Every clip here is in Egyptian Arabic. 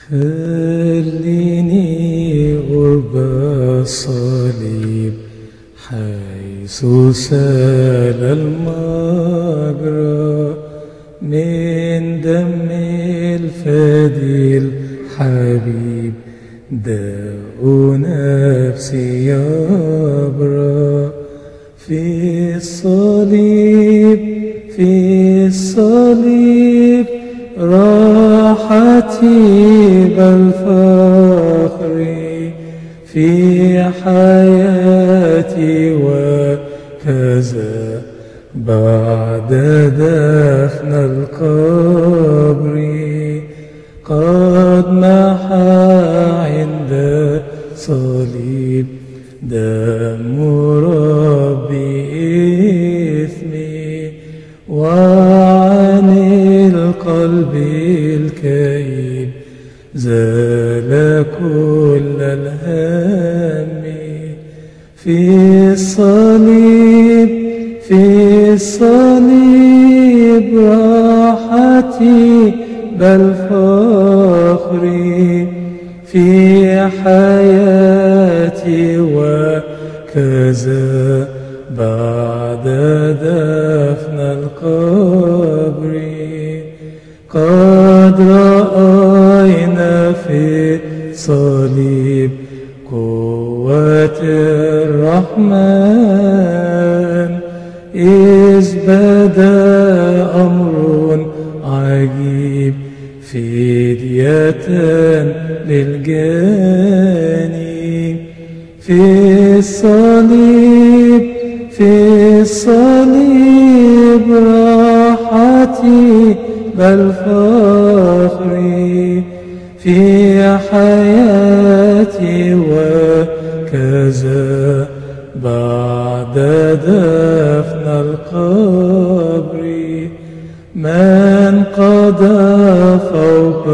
خليني قرب الصليب حيث سال المجرى من دم الفادي الحبيب داء نفسي يبرى في الصليب في الصليب راحتي بل فخري في حياتي وكذا بعد دفن القبر قد محى عند صليب دم ربي إثمي وعن القلب الكئيب زال كل الهم في الصليب في الصليب راحتي بل فخري في حياتي وكذا بعد دفن القبر قد رأينا في صليب قوة الرحمن إذ بدا أمر عجيب فدية للجاني في الصليب في الصليب راحتي بل فخري في حياتي وكذا بعد دفن القبر من قضى فوق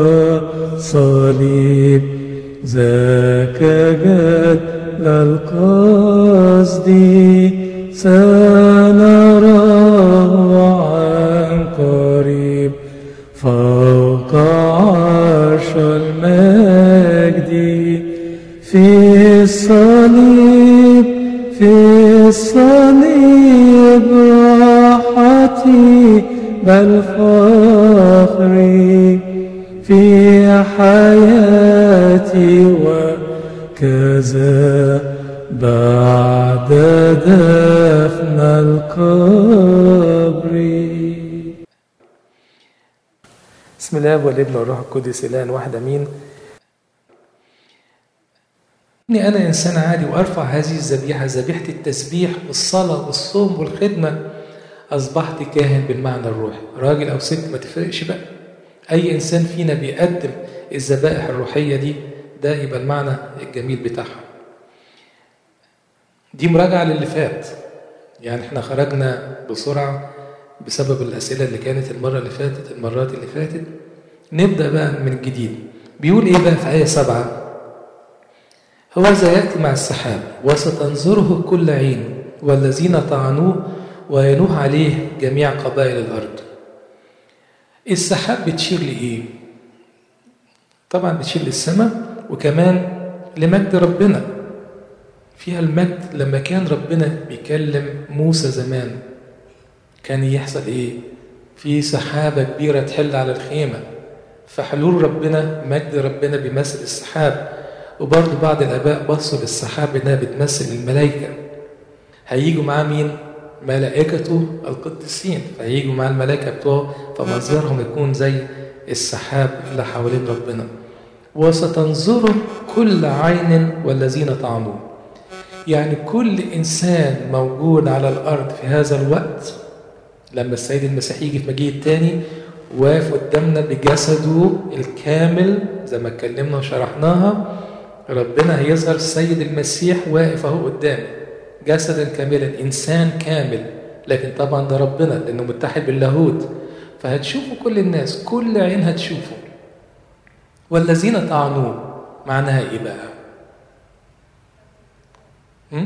صليب ذاك جد القصد سنراه عن قريب فوق عرش المجد في الصليب في الصليب راحتي بل فخري في حياتي وكذا بعد دفن القبر بسم الله والابن والروح القدس الان واحد امين اني انا انسان عادي وارفع هذه الذبيحه ذبيحه التسبيح والصلاه والصوم والخدمه اصبحت كاهن بالمعنى الروحي راجل او ست ما تفرقش بقى اي انسان فينا بيقدم الذبائح الروحيه دي ده يبقى المعنى الجميل بتاعها دي مراجعه للي فات يعني احنا خرجنا بسرعه بسبب الاسئله اللي كانت المره اللي فاتت المرات اللي فاتت نبدا بقى من جديد بيقول ايه بقى في ايه سبعه هو ذا يأتي مع السحاب وستنظره كل عين والذين طعنوه وينوح عليه جميع قبائل الأرض السحاب بتشير لإيه؟ طبعا بتشير للسماء وكمان لمجد ربنا فيها المجد لما كان ربنا بيكلم موسى زمان كان يحصل ايه في سحابة كبيرة تحل على الخيمة فحلول ربنا مجد ربنا بيمثل السحاب وبرضه بعض الآباء بصوا للسحاب إنها بتمثل الملائكة هيجوا معاه مين؟ ملائكته القديسين فهيجوا مع الملائكة بتوعه فمنظرهم يكون زي السحاب اللي حوالين ربنا وستنظر كل عين والذين طعنوه يعني كل إنسان موجود على الأرض في هذا الوقت لما السيد المسيح يجي في مجيء التاني واقف قدامنا بجسده الكامل زي ما اتكلمنا وشرحناها ربنا هيظهر السيد المسيح واقف اهو قدامي جسدا كاملا انسان كامل لكن طبعا ده ربنا لانه متحد باللاهوت فهتشوفوا كل الناس كل عين هتشوفه والذين طعنوه معناها ايه بقى م?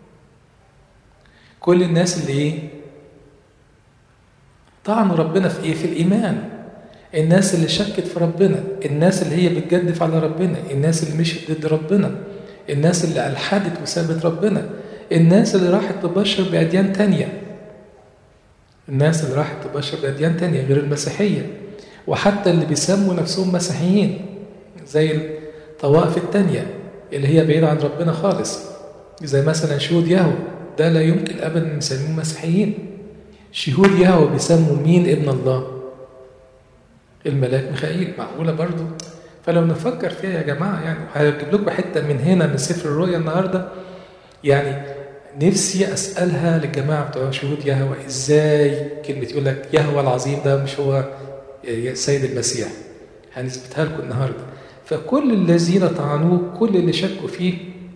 كل الناس اللي ايه طعنوا ربنا في ايه في الايمان الناس اللي شكت في ربنا الناس اللي هي بتجدف على ربنا الناس اللي مشيت ضد ربنا الناس اللي ألحدت وسابت ربنا الناس اللي راحت تبشر بأديان تانية الناس اللي راحت تبشر بأديان تانية غير المسيحية وحتى اللي بيسموا نفسهم مسيحيين زي الطوائف التانية اللي هي بعيدة عن ربنا خالص زي مثلا شهود يهوه ده لا يمكن أبدا نسميه مسيحيين شهود يهوه بيسموا مين ابن الله الملاك ميخائيل معقولة برضو فلو نفكر فيها يا جماعة يعني هجيب لكم حتة من هنا من سفر الرؤيا النهاردة يعني نفسي أسألها للجماعة بتوع شهود يهوه إزاي كلمة يقول لك يهوه العظيم ده مش هو سيد المسيح هنثبتها لكم النهارده فكل الذين طعنوه كل اللي شكوا فيه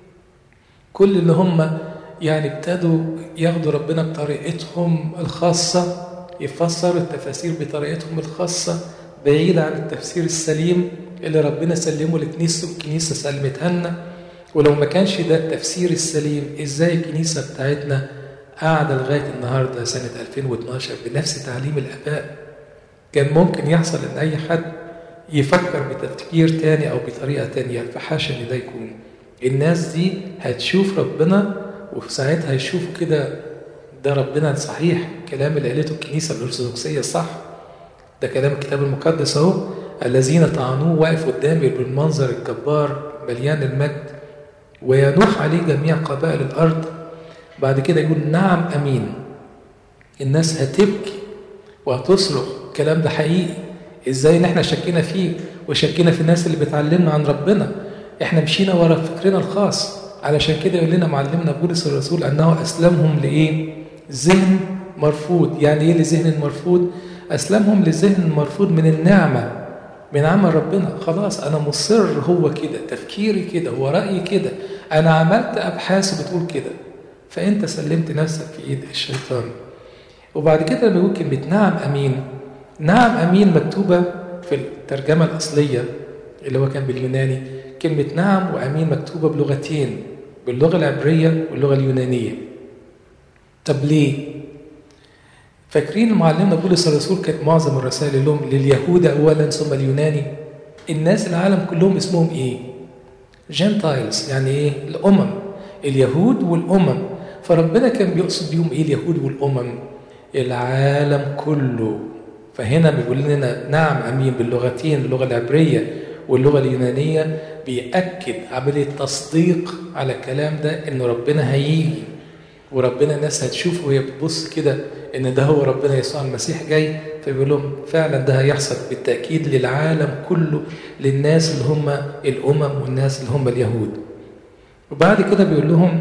كل اللي هم يعني ابتدوا ياخدوا ربنا بطريقتهم الخاصة يفسروا التفاسير بطريقتهم الخاصة بعيدة عن التفسير السليم اللي ربنا سلمه لكنيسته والكنيسة سلمتها لنا ولو ما كانش ده التفسير السليم ازاي الكنيسة بتاعتنا قاعدة لغاية النهاردة سنة 2012 بنفس تعليم الآباء كان ممكن يحصل ان اي حد يفكر بتفكير تاني او بطريقه تانية فحاشا ان ده يكون الناس دي هتشوف ربنا وفي ساعتها هيشوفوا كده ده ربنا صحيح الكلام اللي قالته الكنيسه الارثوذكسيه صح ده كلام الكتاب المقدس اهو الذين طعنوه واقف قدامي بالمنظر الجبار مليان المجد وينوح عليه جميع قبائل الارض بعد كده يقول نعم امين الناس هتبكي وهتصرخ الكلام ده حقيقي ازاي ان احنا شكينا فيه وشكينا في الناس اللي بتعلمنا عن ربنا احنا مشينا ورا فكرنا الخاص علشان كده يقول لنا معلمنا بولس الرسول انه اسلمهم لايه ذهن مرفوض يعني ايه لذهن مرفوض اسلمهم لذهن مرفوض من النعمه من عمل ربنا خلاص انا مصر هو كده تفكيري كده هو رايي كده انا عملت ابحاث بتقول كده فانت سلمت نفسك في ايد الشيطان وبعد كده لما يقول كلمه نعم امين نعم أمين مكتوبة في الترجمة الأصلية اللي هو كان باليوناني كلمة نعم وأمين مكتوبة بلغتين باللغة العبرية واللغة اليونانية طب ليه؟ فاكرين معلمنا بولس الرسول كانت معظم الرسائل لهم لليهود أولا ثم اليوناني الناس العالم كلهم اسمهم إيه؟ جنتايلز يعني إيه؟ الأمم اليهود والأمم فربنا كان بيقصد بيهم إيه اليهود والأمم؟ العالم كله فهنا بيقول لنا نعم امين باللغتين اللغه العبريه واللغه اليونانيه بيأكد عمليه تصديق على الكلام ده ان ربنا هيجي وربنا الناس هتشوف وهي بتبص كده ان ده هو ربنا يسوع المسيح جاي فبيقول لهم فعلا ده هيحصل بالتاكيد للعالم كله للناس اللي هم الامم والناس اللي هم اليهود وبعد كده بيقول لهم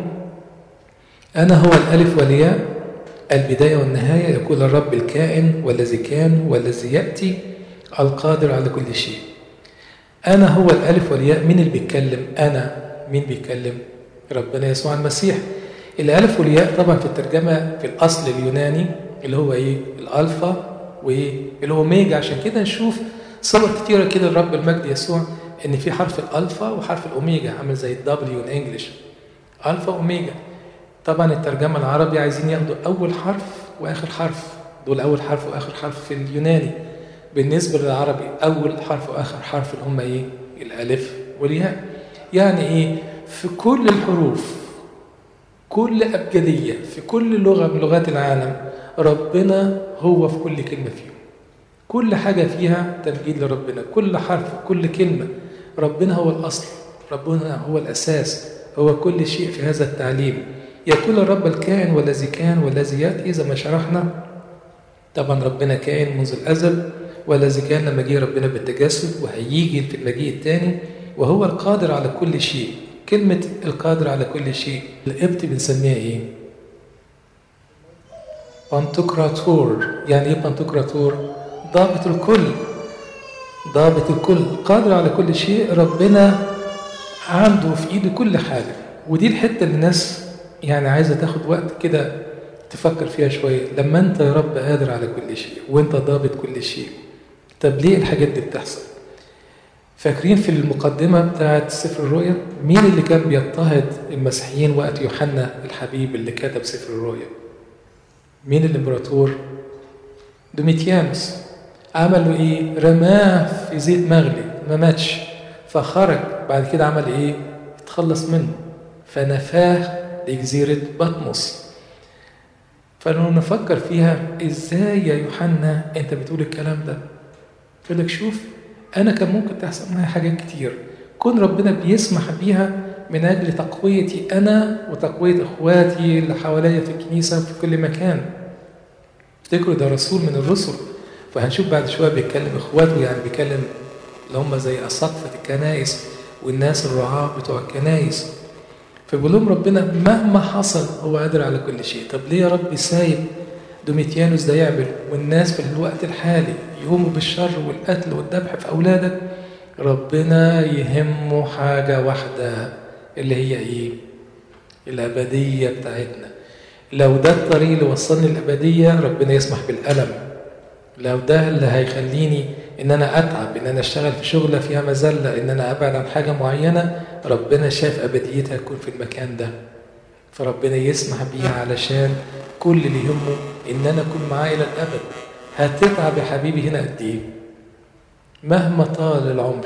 انا هو الالف والياء البداية والنهاية يقول الرب الكائن والذي كان والذي يأتي القادر على كل شيء أنا هو الألف والياء مين اللي بيتكلم أنا مين بيتكلم ربنا يسوع المسيح الألف والياء طبعا في الترجمة في الأصل اليوناني اللي هو إيه الألفا وإيه الأوميجا عشان كده نشوف صور كتيرة كده الرب المجد يسوع إن في حرف الألفا وحرف الأوميجا عامل زي الدبليو إن إنجلش ألفا أوميجا طبعا الترجمة العربي عايزين ياخدوا أول حرف وآخر حرف دول أول حرف وآخر حرف في اليوناني بالنسبة للعربي أول حرف وآخر حرف اللي هم إيه؟ الألف والياء يعني إيه؟ في كل الحروف كل أبجدية في كل لغة من لغات العالم ربنا هو في كل كلمة فيهم كل حاجة فيها تمجيد لربنا كل حرف كل كلمة ربنا هو الأصل ربنا هو الأساس هو كل شيء في هذا التعليم يقول الرب الكائن والذي كان والذي يأتي زي ما شرحنا طبعا ربنا كائن منذ الأزل والذي كان لما جه ربنا بالتجسد وهيجي في المجيء الثاني وهو القادر على كل شيء كلمة القادر على كل شيء القبط بنسميها ايه؟ بانتوكراتور يعني ايه بانتوكراتور؟ ضابط الكل ضابط الكل قادر على كل شيء ربنا عنده في ايده كل حاجة ودي الحتة اللي الناس يعني عايزة تاخد وقت كده تفكر فيها شوية لما انت يا رب قادر على كل شيء وانت ضابط كل شيء طب ليه الحاجات دي بتحصل فاكرين في المقدمة بتاعت سفر الرؤيا مين اللي كان بيضطهد المسيحيين وقت يوحنا الحبيب اللي كتب سفر الرؤيا مين الامبراطور دوميتيانوس عملوا ايه رماه في زيت مغلي ما ماتش فخرج بعد كده عمل ايه اتخلص منه فنفاه لجزيرة بطمس فلو نفكر فيها ازاي يا يوحنا انت بتقول الكلام ده يقول لك شوف انا كان ممكن تحصل معايا حاجات كتير كون ربنا بيسمح بيها من اجل تقويتي انا وتقويه اخواتي اللي حواليا في الكنيسه في كل مكان افتكروا ده رسول من الرسل فهنشوف بعد شويه بيتكلم اخواته يعني بيتكلم اللي هم زي اساقفه الكنائس والناس الرعاه بتوع الكنائس فبيقول لهم ربنا مهما حصل هو قادر على كل شيء طب ليه يا رب سايب دوميتيانوس ده يعمل والناس في الوقت الحالي يقوموا بالشر والقتل والذبح في اولادك ربنا يهمه حاجه واحده اللي هي ايه الابديه بتاعتنا لو ده الطريق اللي وصلني الابديه ربنا يسمح بالالم لو ده اللي هيخليني ان انا اتعب ان انا اشتغل في شغله فيها مذله ان انا ابعد عن حاجه معينه ربنا شاف ابديتها تكون في المكان ده فربنا يسمح بيها علشان كل اللي يهمه ان انا اكون معاه الى الابد هتتعب يا حبيبي هنا قد ايه مهما طال العمر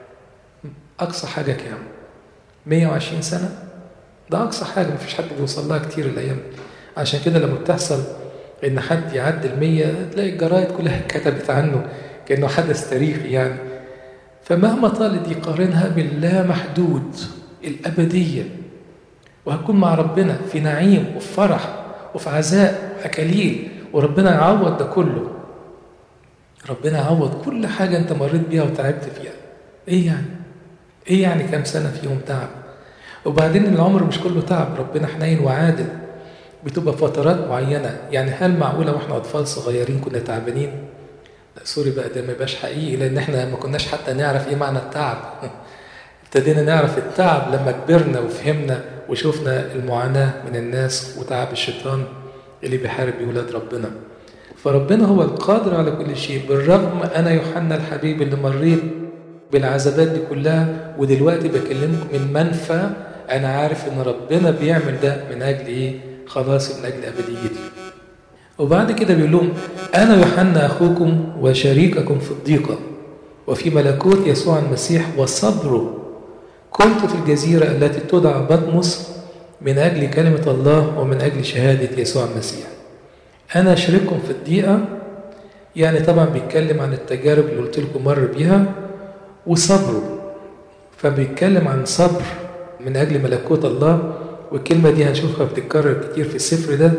اقصى حاجه كام 120 سنه ده اقصى حاجه مفيش حد بيوصل لها كتير الايام دي عشان كده لما بتحصل ان حد يعدي المية تلاقي الجرايد كلها كتبت عنه كانه حدث تاريخي يعني فمهما طالت دي قارنها باللا محدود الابديه وهكون مع ربنا في نعيم وفي فرح وفي عزاء وأكاليل وربنا يعوض ده كله ربنا يعوض كل حاجة أنت مريت بيها وتعبت فيها إيه يعني؟ إيه يعني كام سنة فيهم تعب؟ وبعدين العمر مش كله تعب ربنا حنين وعادل بتبقى فترات معينة يعني هل معقولة وإحنا أطفال صغيرين كنا تعبانين؟ لا سوري بقى ده ما يبقاش حقيقي لأن إحنا ما كناش حتى نعرف إيه معنى التعب ابتدينا نعرف التعب لما كبرنا وفهمنا وشفنا المعاناة من الناس وتعب الشيطان اللي بيحارب بولاد ربنا فربنا هو القادر على كل شيء بالرغم أنا يوحنا الحبيب اللي مريت بالعذابات دي كلها ودلوقتي بكلمكم من منفى أنا عارف إن ربنا بيعمل ده من أجل إيه؟ خلاص من أجل أبديتي وبعد كده بيقول لهم أنا يوحنا أخوكم وشريككم في الضيقة وفي ملكوت يسوع المسيح وصبره كنت في الجزيرة التي تدعى بطمس من أجل كلمة الله ومن أجل شهادة يسوع المسيح أنا أشرككم في الضيقة يعني طبعا بيتكلم عن التجارب اللي قلت لكم مر بيها وصبره فبيتكلم عن صبر من أجل ملكوت الله والكلمة دي هنشوفها بتتكرر كتير في السفر ده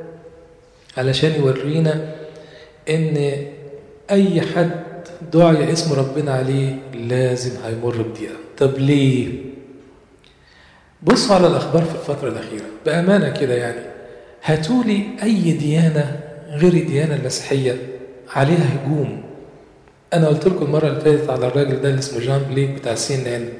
علشان يورينا إن أي حد دعي اسم ربنا عليه لازم هيمر بضيقة طب ليه؟ بصوا على الأخبار في الفترة الأخيرة بأمانة كده يعني هاتولي أي ديانة غير الديانة المسيحية عليها هجوم أنا قلت لكم المرة اللي فاتت على الراجل ده اللي اسمه جان بليك بتاع سي ان ان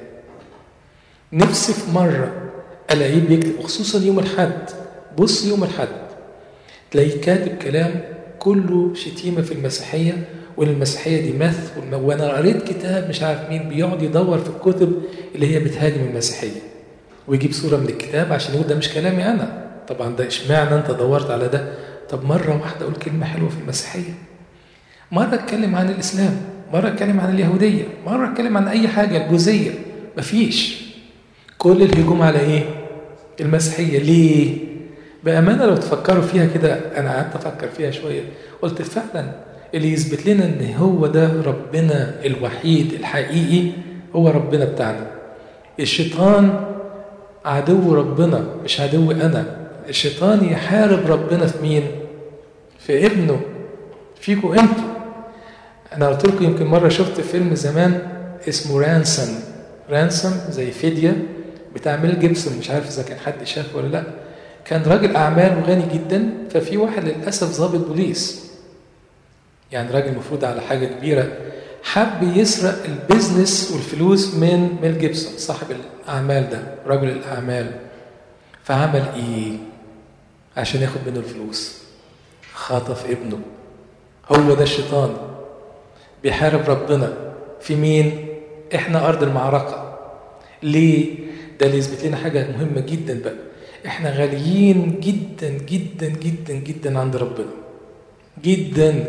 نفسي في مرة ألاقيه بيكتب خصوصا يوم الحد بص يوم الحد تلاقيه كاتب كلام كله شتيمة في المسيحية وان المسيحيه دي مث وانا قريت كتاب مش عارف مين بيقعد يدور في الكتب اللي هي بتهاجم المسيحيه ويجيب صوره من الكتاب عشان يقول ده مش كلامي انا طبعا ده اشمعنى انت دورت على ده طب مره واحده اقول كلمه حلوه في المسيحيه مره اتكلم عن الاسلام مره اتكلم عن اليهوديه مره اتكلم عن اي حاجه الجوزيه مفيش كل الهجوم على ايه المسيحيه ليه بامانه لو تفكروا فيها كده انا قعدت افكر فيها شويه قلت فعلا اللي يثبت لنا ان هو ده ربنا الوحيد الحقيقي هو ربنا بتاعنا الشيطان عدو ربنا مش عدو انا الشيطان يحارب ربنا في مين في ابنه فيكم انتوا انا قلت لكم يمكن مره شفت فيلم زمان اسمه رانسم رانسم زي فديه بتاع ميل جيبسون مش عارف اذا كان حد شافه ولا لا كان راجل اعمال وغني جدا ففي واحد للاسف ضابط بوليس يعني راجل المفروض على حاجة كبيرة حب يسرق البيزنس والفلوس من ميل جيبسون صاحب الأعمال ده رجل الأعمال فعمل إيه عشان ياخد منه الفلوس خطف ابنه هو ده الشيطان بيحارب ربنا في مين احنا أرض المعركة ليه ده اللي يثبت لنا حاجة مهمة جدا بقى احنا غاليين جدا جدا جدا جدا عند ربنا جدا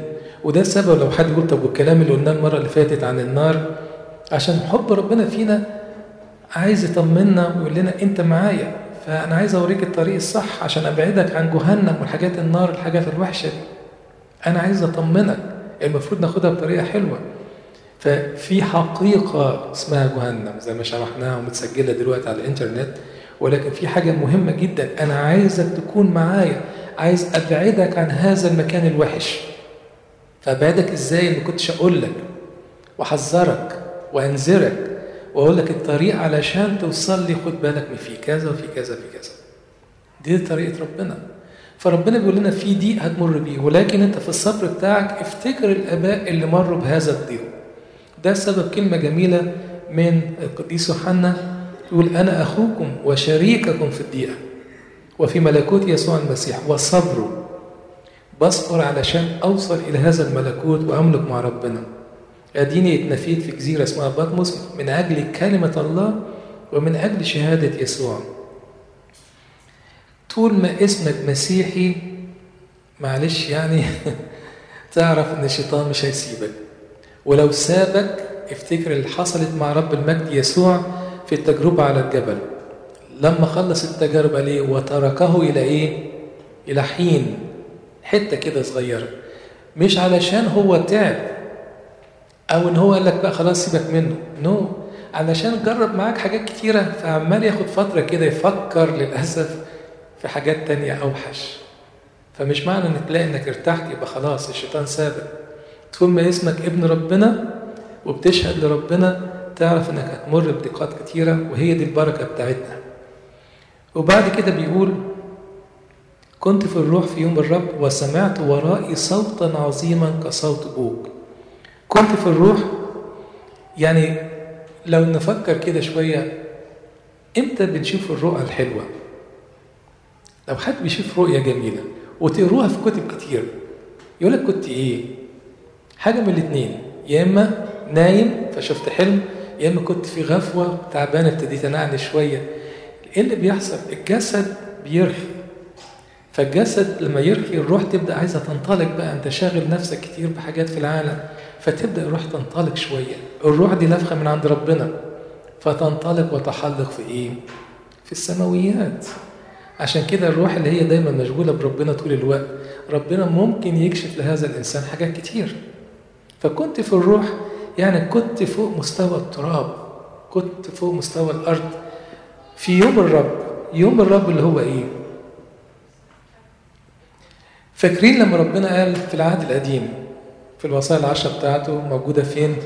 وده السبب لو حد يقول طب والكلام اللي قلناه المرة اللي فاتت عن النار عشان حب ربنا فينا عايز يطمنا ويقول لنا انت معايا فانا عايز اوريك الطريق الصح عشان ابعدك عن جهنم والحاجات النار الحاجات الوحشه دي انا عايز اطمنك المفروض ناخدها بطريقه حلوه ففي حقيقه اسمها جهنم زي ما شرحناها ومتسجله دلوقتي على الانترنت ولكن في حاجه مهمه جدا انا عايزك تكون معايا عايز ابعدك عن هذا المكان الوحش فابعدك ازاي ما كنتش اقول لك واحذرك وانذرك واقول لك الطريق علشان توصل لي خد بالك من في كذا وفي كذا في كذا دي طريقه ربنا فربنا بيقول لنا في ضيق هتمر بيه ولكن انت في الصبر بتاعك افتكر الاباء اللي مروا بهذا الضيق ده سبب كلمه جميله من القديس يوحنا يقول انا اخوكم وشريككم في الضيقه وفي ملكوت يسوع المسيح وصبره بصبر علشان اوصل الى هذا الملكوت واملك مع ربنا اديني اتنفيت في جزيره اسمها بطمس من اجل كلمه الله ومن اجل شهاده يسوع طول ما اسمك مسيحي معلش يعني تعرف ان الشيطان مش هيسيبك ولو سابك افتكر اللي حصلت مع رب المجد يسوع في التجربة على الجبل لما خلص التجربة ليه وتركه إلى إيه؟ إلى حين حتة كده صغيرة مش علشان هو تعب أو إن هو قال لك بقى خلاص سيبك منه نو no. علشان جرب معاك حاجات كتيرة فعمال ياخد فترة كده يفكر للأسف في حاجات تانية أوحش فمش معنى إن تلاقي إنك ارتحت يبقى خلاص الشيطان سابك طول ما اسمك ابن ربنا وبتشهد لربنا تعرف انك هتمر بضيقات كتيره وهي دي البركه بتاعتنا وبعد كده بيقول كنت في الروح في يوم الرب وسمعت ورائي صوتا عظيما كصوت بوق كنت في الروح يعني لو نفكر كده شويه امتى بنشوف الرؤى الحلوه لو حد بيشوف رؤيه جميله وتقروها في كتب كتير يقول لك كنت ايه حاجه من الاثنين يا اما نايم فشفت حلم يا اما كنت في غفوه تعبان ابتديت انعني شويه ايه اللي بيحصل الجسد بيرخي فالجسد لما يرخي الروح تبدا عايزه تنطلق بقى انت شاغل نفسك كتير بحاجات في العالم فتبدا الروح تنطلق شويه الروح دي نفخه من عند ربنا فتنطلق وتحلق في ايه في السماويات عشان كده الروح اللي هي دايما مشغوله بربنا طول الوقت ربنا ممكن يكشف لهذا الانسان حاجات كتير فكنت في الروح يعني كنت فوق مستوى التراب كنت فوق مستوى الارض في يوم الرب يوم الرب اللي هو ايه فاكرين لما ربنا قال في العهد القديم في الوصايا العشرة بتاعته موجودة فين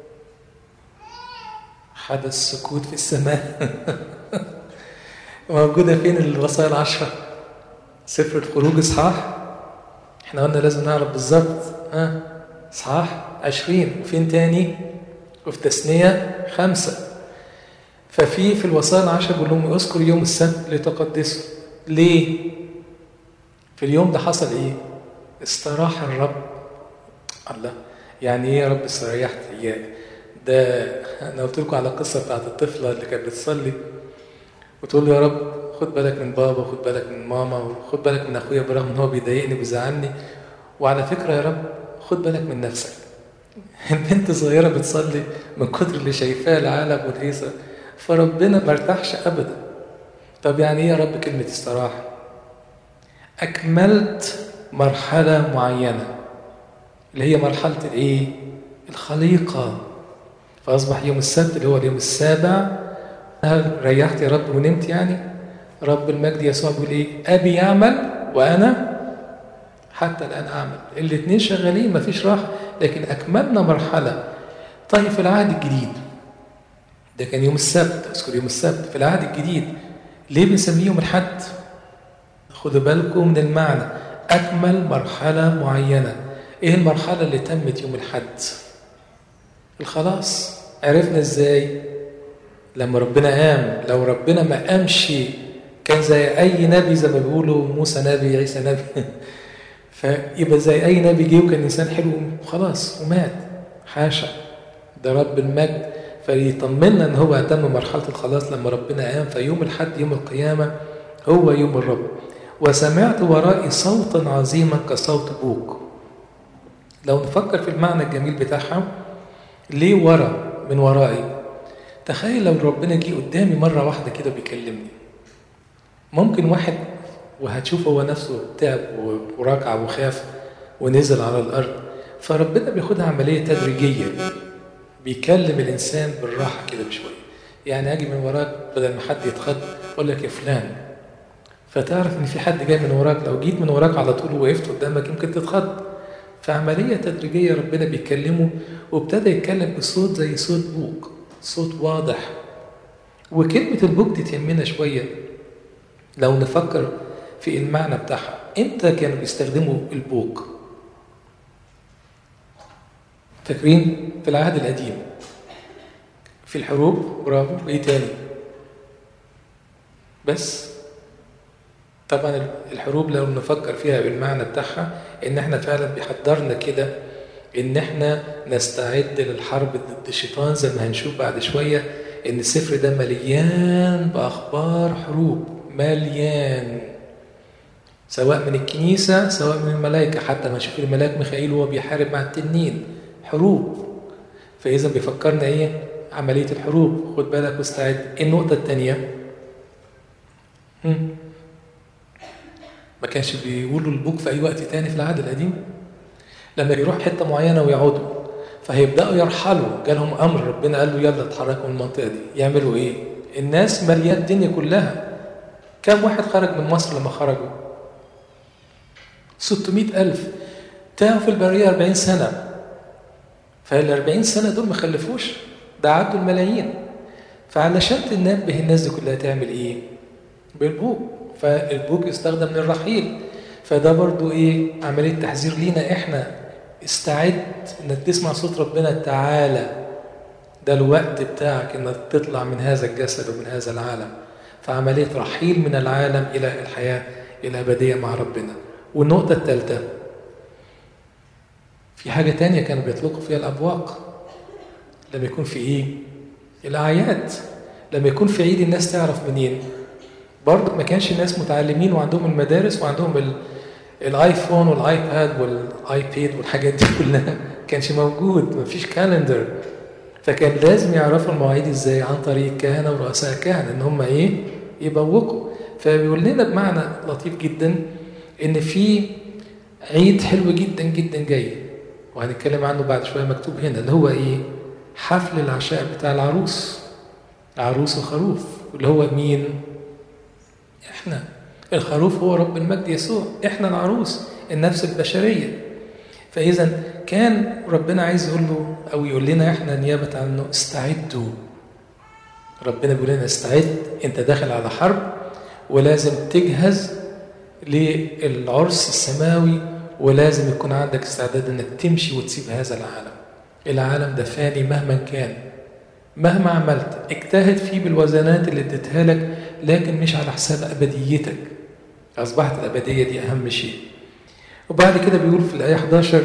حدث سكوت في السماء موجودة فين الوصايا العشرة سفر الخروج اصحاح احنا قلنا لازم نعرف بالظبط ها اصحاح عشرين وفين تاني وفي تثنية خمسة ففي في الوصايا العشر بيقول لهم اذكر يوم السبت لتقدسه ليه؟ في اليوم ده حصل ايه؟ استراح الرب الله يعني ايه يا رب استريحت اياه؟ ده انا قلت لكم على القصه بتاعت الطفله اللي كانت بتصلي وتقول له يا رب خد بالك من بابا وخد بالك من ماما وخد بالك من اخويا برغم ان هو بيضايقني وبيزعلني وعلى فكره يا رب خد بالك من نفسك البنت صغيرة بتصلي من كتر اللي شايفاه العالم والهيصة فربنا ما ارتاحش أبدا طب يعني إيه يا رب كلمة استراحة أكملت مرحلة معينة اللي هي مرحلة الإيه؟ الخليقة فأصبح يوم السبت اللي هو اليوم السابع هل ريحت يا رب ونمت يعني؟ رب المجد يسوع بيقول إيه؟ أبي يعمل وأنا حتى الآن أعمل الاثنين شغالين مفيش راحة لكن أكملنا مرحلة طيب في العهد الجديد ده كان يوم السبت أذكر يوم السبت في العهد الجديد ليه بنسميه يوم الحد خدوا بالكم من المعنى أكمل مرحلة معينة إيه المرحلة اللي تمت يوم الحد الخلاص عرفنا إزاي لما ربنا قام لو ربنا ما قامش كان زي أي نبي زي ما بيقولوا موسى نبي عيسى نبي فيبقى زي اي نبي جه وكان انسان حلو وخلاص ومات حاشا ده رب المجد فيطمنا ان هو اتم مرحله الخلاص لما ربنا قام فيوم الحد يوم القيامه هو يوم الرب وسمعت ورائي صوتا عظيما كصوت بوق لو نفكر في المعنى الجميل بتاعها ليه ورا من ورائي تخيل لو ربنا جه قدامي مرة واحدة كده بيكلمني ممكن واحد وهتشوف هو نفسه تعب وركع وخاف ونزل على الأرض فربنا بياخدها عملية تدريجية بيكلم الإنسان بالراحة كده بشوية يعني أجي من وراك بدل ما حد يتخض أقول لك يا فلان فتعرف إن في حد جاي من وراك لو جيت من وراك على طول ووقفت قدامك يمكن تتخض فعملية تدريجية ربنا بيكلمه وابتدى يتكلم بصوت زي صوت بوق صوت واضح وكلمة البوق دي تهمنا شوية لو نفكر في المعنى بتاعها امتى كانوا بيستخدموا البوق فاكرين في العهد القديم في الحروب برافو وايه تاني بس طبعا الحروب لو نفكر فيها بالمعنى بتاعها ان احنا فعلا بيحضرنا كده ان احنا نستعد للحرب ضد الشيطان زي ما هنشوف بعد شويه ان السفر ده مليان باخبار حروب مليان سواء من الكنيسه سواء من الملائكه حتى ما نشوف الملاك ميخائيل وهو بيحارب مع التنين حروب فاذا بيفكرنا ايه عمليه الحروب خد بالك واستعد النقطه الثانيه ما كانش بيقولوا البوك في اي وقت تاني في العهد القديم لما يروح حته معينه ويقعدوا فهيبداوا يرحلوا جالهم امر ربنا قال له يلا اتحركوا من المنطقه دي يعملوا ايه الناس مليان الدنيا كلها كم واحد خرج من مصر لما خرجوا 600 ألف تاهوا في البرية 40 سنة فال 40 سنة دول ما خلفوش ده عدوا الملايين فعلشان تنبه الناس دي كلها تعمل ايه؟ بالبوق فالبوق يستخدم للرحيل فده برضو ايه عملية تحذير لينا احنا استعد انك تسمع صوت ربنا تعالى ده الوقت بتاعك انك تطلع من هذا الجسد ومن هذا العالم فعملية رحيل من العالم إلى الحياة الأبدية مع ربنا والنقطة الثالثة في حاجة تانية كانوا بيطلقوا فيها الأبواق لما يكون في إيه؟ الأعياد لما يكون في عيد الناس تعرف منين؟ برضه ما كانش الناس متعلمين وعندهم المدارس وعندهم ال... الايفون والايباد والايباد والحاجات دي كلها ما كانش موجود ما فيش كالندر فكان لازم يعرفوا المواعيد ازاي عن طريق الكهنه ورؤساء الكهنه ان هم ايه يبوقوا فبيقول لنا بمعنى لطيف جدا ان في عيد حلو جدا جدا جاي وهنتكلم عنه بعد شويه مكتوب هنا اللي هو ايه حفل العشاء بتاع العروس عروس الخروف اللي هو مين احنا الخروف هو رب المجد يسوع احنا العروس النفس البشريه فاذا كان ربنا عايز يقول له او يقول لنا احنا نيابه عنه استعدوا ربنا بيقول لنا استعد انت داخل على حرب ولازم تجهز للعرس السماوي ولازم يكون عندك استعداد انك تمشي وتسيب هذا العالم العالم ده فاني مهما كان مهما عملت اجتهد فيه بالوزنات اللي اديتها لك لكن مش على حساب ابديتك اصبحت الابديه دي اهم شيء وبعد كده بيقول في الايه 11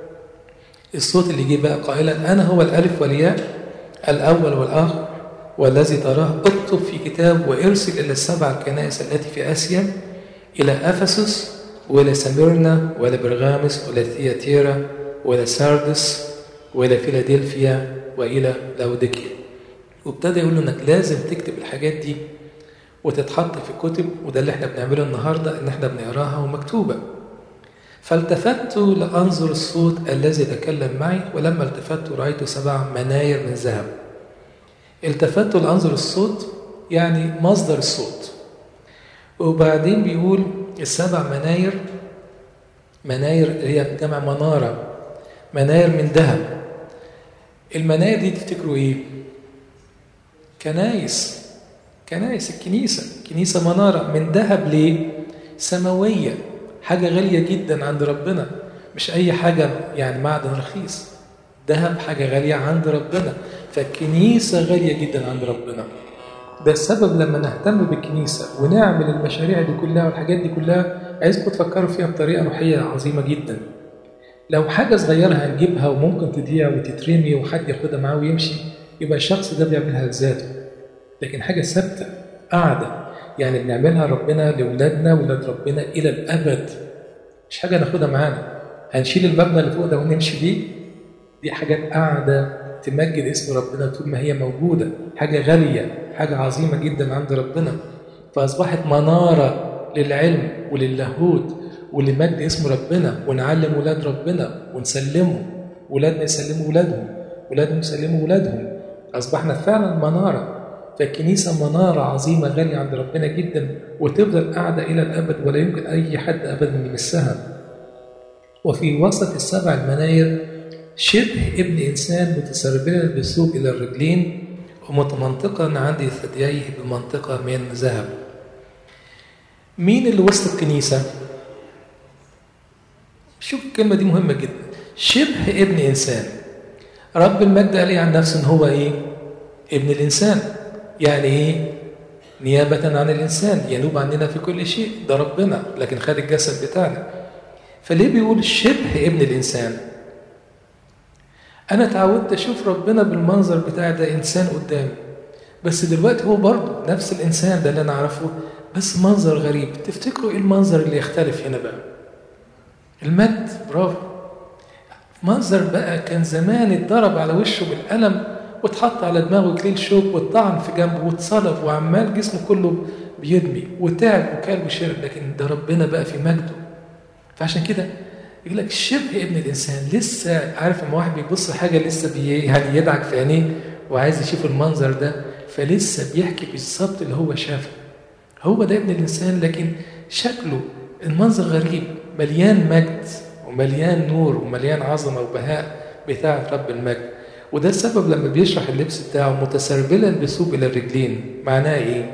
الصوت اللي جه بقى قائلا انا هو الالف والياء الاول والاخر والذي تراه اكتب في كتاب وارسل الى السبع الكنائس التي في اسيا الى افسس والى سميرنا والى برغامس والى ثياتيرا والى ساردس والى فيلادلفيا والى لاوديكيا وابتدى يقول له انك لازم تكتب الحاجات دي وتتحط في كتب وده اللي احنا بنعمله النهارده ان احنا بنقراها ومكتوبه فالتفت لانظر الصوت الذي تكلم معي ولما التفت رايت سبع مناير من ذهب التفت لانظر الصوت يعني مصدر الصوت وبعدين بيقول السبع مناير مناير هي جمع مناره مناير من ذهب المناير دي تفتكروا ايه كنايس كنايس الكنيسة كنيسة منارة من ذهب ليه سماوية حاجة غالية جدا عند ربنا مش أي حاجة يعني معدن رخيص ذهب حاجة غالية عند ربنا فالكنيسة غالية جدا عند ربنا ده السبب لما نهتم بالكنيسة ونعمل المشاريع دي كلها والحاجات دي كلها عايزكم تفكروا فيها بطريقة روحية عظيمة جدا لو حاجة صغيرة هنجيبها وممكن تضيع وتترمي وحد ياخدها معاه ويمشي يبقى الشخص ده بيعملها لذاته لكن حاجة ثابتة قاعدة يعني بنعملها ربنا لأولادنا ولاد ربنا إلى الأبد مش حاجة ناخدها معانا هنشيل المبنى اللي فوق ده ونمشي بيه دي حاجات قاعدة تمجد اسم ربنا طول ما هي موجودة حاجة غالية حاجة عظيمة جدا عند ربنا فأصبحت منارة للعلم وللاهوت ولمجد اسم ربنا ونعلم ولاد ربنا ونسلمه ولادنا يسلموا ولادهم ولادهم يسلموا ولادهم أصبحنا فعلا منارة فالكنيسة منارة عظيمة غالية عند ربنا جدا وتفضل قاعدة إلى الأبد ولا يمكن أي حد أبدا يمسها وفي وسط السبع المناير شبه ابن إنسان متسربلا بالثوب إلى الرجلين ومتمنطقا عند ثدييه بمنطقة من ذهب مين اللي وسط الكنيسة؟ شوف الكلمة دي مهمة جدا شبه ابن إنسان رب المجد قال عن نفسه إن هو إيه؟ ابن الإنسان يعني إيه؟ نيابة عن الإنسان ينوب عننا في كل شيء ده ربنا لكن خد الجسد بتاعنا فليه بيقول شبه ابن الإنسان؟ أنا تعودت أشوف ربنا بالمنظر بتاع ده إنسان قدامي بس دلوقتي هو برضه نفس الإنسان ده اللي أنا أعرفه بس منظر غريب تفتكروا إيه المنظر اللي يختلف هنا بقى؟ المجد برافو منظر بقى كان زمان اتضرب على وشه بالقلم واتحط على دماغه كليل شوك واتطعن في جنبه واتصلب وعمال جسمه كله بيدمي وتعب وكل وشرب لكن ده ربنا بقى في مجده فعشان كده يقول لك شبه ابن الانسان لسه عارف لما واحد بيبص حاجه لسه بي يعني يدعك في عينيه وعايز يشوف المنظر ده فلسه بيحكي بالظبط اللي هو شافه هو ده ابن الانسان لكن شكله المنظر غريب مليان مجد ومليان نور ومليان عظمه وبهاء بتاع رب المجد وده السبب لما بيشرح اللبس بتاعه متسربلا بثوب الى الرجلين معناه ايه؟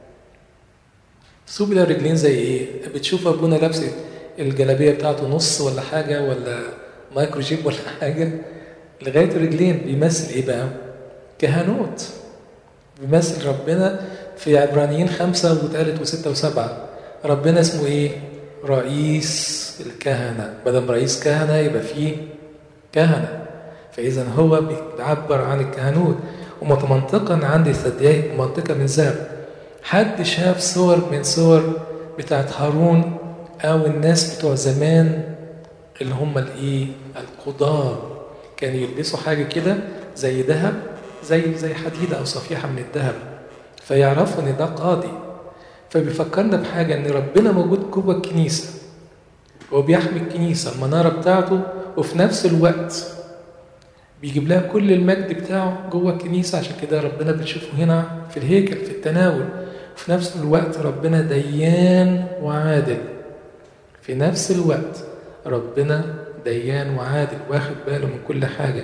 ثوب الى الرجلين زي ايه؟ بتشوف ابونا لابس الجلابيه بتاعته نص ولا حاجه ولا مايكرو جيب ولا حاجه لغايه الرجلين بيمثل ايه بقى؟ كهنوت بيمثل ربنا في عبرانيين خمسة وثالث وستة وسبعة ربنا اسمه ايه؟ رئيس الكهنة بدل رئيس كهنة يبقى فيه كهنة فإذا هو بيعبر عن الكهنوت ومتمنطقا عند الثديين منطقة من ذهب حد شاف صور من صور بتاعت هارون أو الناس بتوع زمان اللي هم الإيه؟ القضاة كانوا يلبسوا حاجة كده زي ذهب زي زي حديدة أو صفيحة من الذهب فيعرفوا إن ده قاضي فبيفكرنا بحاجة إن ربنا موجود جوه الكنيسة هو بيحمي الكنيسة المنارة بتاعته وفي نفس الوقت بيجيب لها كل المجد بتاعه جوه الكنيسة عشان كده ربنا بنشوفه هنا في الهيكل في التناول وفي نفس الوقت ربنا ديان وعادل في نفس الوقت ربنا ديان وعادل واخد باله من كل حاجة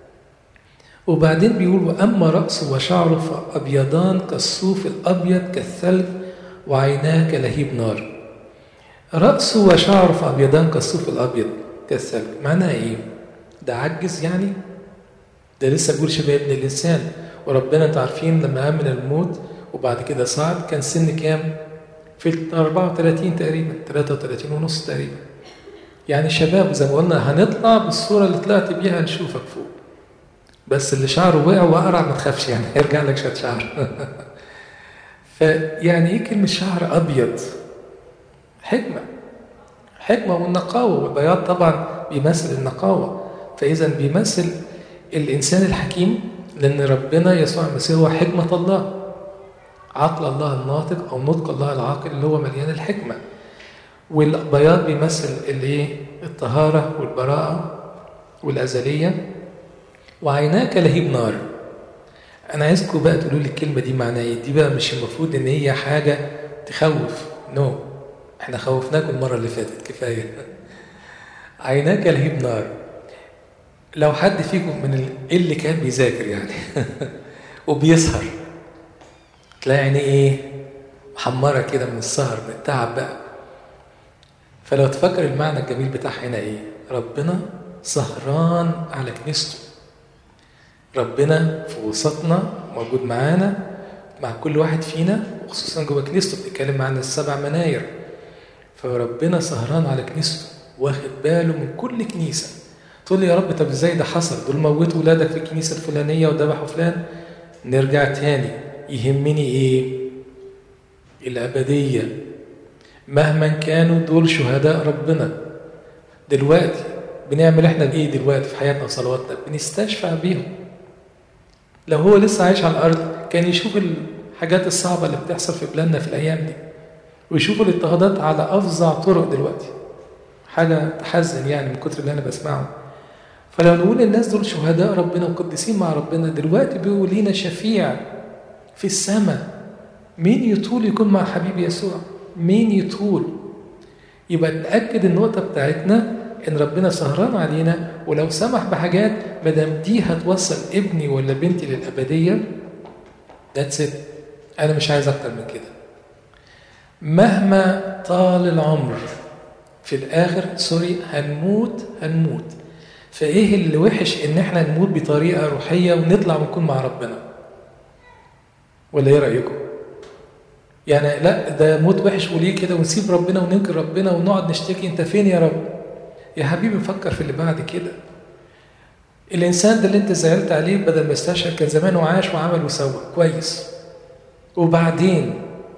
وبعدين بيقول وأما رأسه وشعره فأبيضان كالصوف الأبيض كالثلج وعيناه كلهيب نار رأسه وشعره فأبيضان كالصوف الأبيض كالثلج معناها إيه؟ ده عجز يعني؟ ده لسه بيقول شبه ابن الإنسان وربنا انتوا عارفين لما قام من الموت وبعد كده صعد كان سن كام؟ في 34 تقريبا 33 ونص تقريبا يعني شباب زي ما قلنا هنطلع بالصورة اللي طلعت بيها نشوفك فوق بس اللي شعره وقع وقرع ما تخافش يعني هيرجع لك شوية شعر فيعني ايه كلمة شعر أبيض؟ حكمة حكمة والنقاوة والبياض طبعا بيمثل النقاوة فإذا بيمثل الإنسان الحكيم لأن ربنا يسوع المسيح هو حكمة الله عقل الله الناطق أو نطق الله العاقل اللي هو مليان الحكمة والبياض بيمثل الايه الطهارة والبراءة والأزلية وعيناه كلهيب نار أنا عايزكم بقى تقولوا لي الكلمة دي معناها إيه دي بقى مش المفروض إن هي حاجة تخوف نو no. احنا خوفناكم المرة اللي فاتت كفاية عيناه كلهيب نار لو حد فيكم من اللي كان بيذاكر يعني وبيسهر تلاقي عينيه ايه محمرة كده من السهر من التعب بقى فلو تفكر المعنى الجميل بتاع هنا ايه ربنا سهران على كنيسته ربنا في وسطنا موجود معانا مع كل واحد فينا وخصوصا جوه كنيسته بنتكلم عن السبع مناير فربنا سهران على كنيسته واخد باله من كل كنيسه تقول لي يا رب طب ازاي ده حصل دول موتوا ولادك في الكنيسه الفلانيه وذبحوا فلان نرجع تاني يهمني ايه الابديه مهما كانوا دول شهداء ربنا دلوقتي بنعمل احنا ايه دلوقتي في حياتنا وصلواتنا بنستشفع بيهم لو هو لسه عايش على الارض كان يشوف الحاجات الصعبه اللي بتحصل في بلادنا في الايام دي ويشوف الاضطهادات على افظع طرق دلوقتي حاجه تحزن يعني من كتر اللي انا بسمعه فلو نقول الناس دول شهداء ربنا وقديسين مع ربنا دلوقتي بيقول لينا شفيع في السماء مين يطول يكون مع حبيبي يسوع مين يطول يبقى نأكد النقطة بتاعتنا إن ربنا سهران علينا ولو سمح بحاجات ما دام دي هتوصل ابني ولا بنتي للأبدية ذاتس ات أنا مش عايز أكتر من كده مهما طال العمر في الآخر سوري هنموت هنموت فإيه اللي وحش إن إحنا نموت بطريقة روحية ونطلع ونكون مع ربنا ولا إيه رأيكم؟ يعني لا ده موت وحش وليه كده ونسيب ربنا وننكر ربنا ونقعد نشتكي انت فين يا رب يا حبيبي فكر في اللي بعد كده الانسان ده اللي انت زعلت عليه بدل ما يستشعر كان زمانه عاش وعمل وسوى كويس وبعدين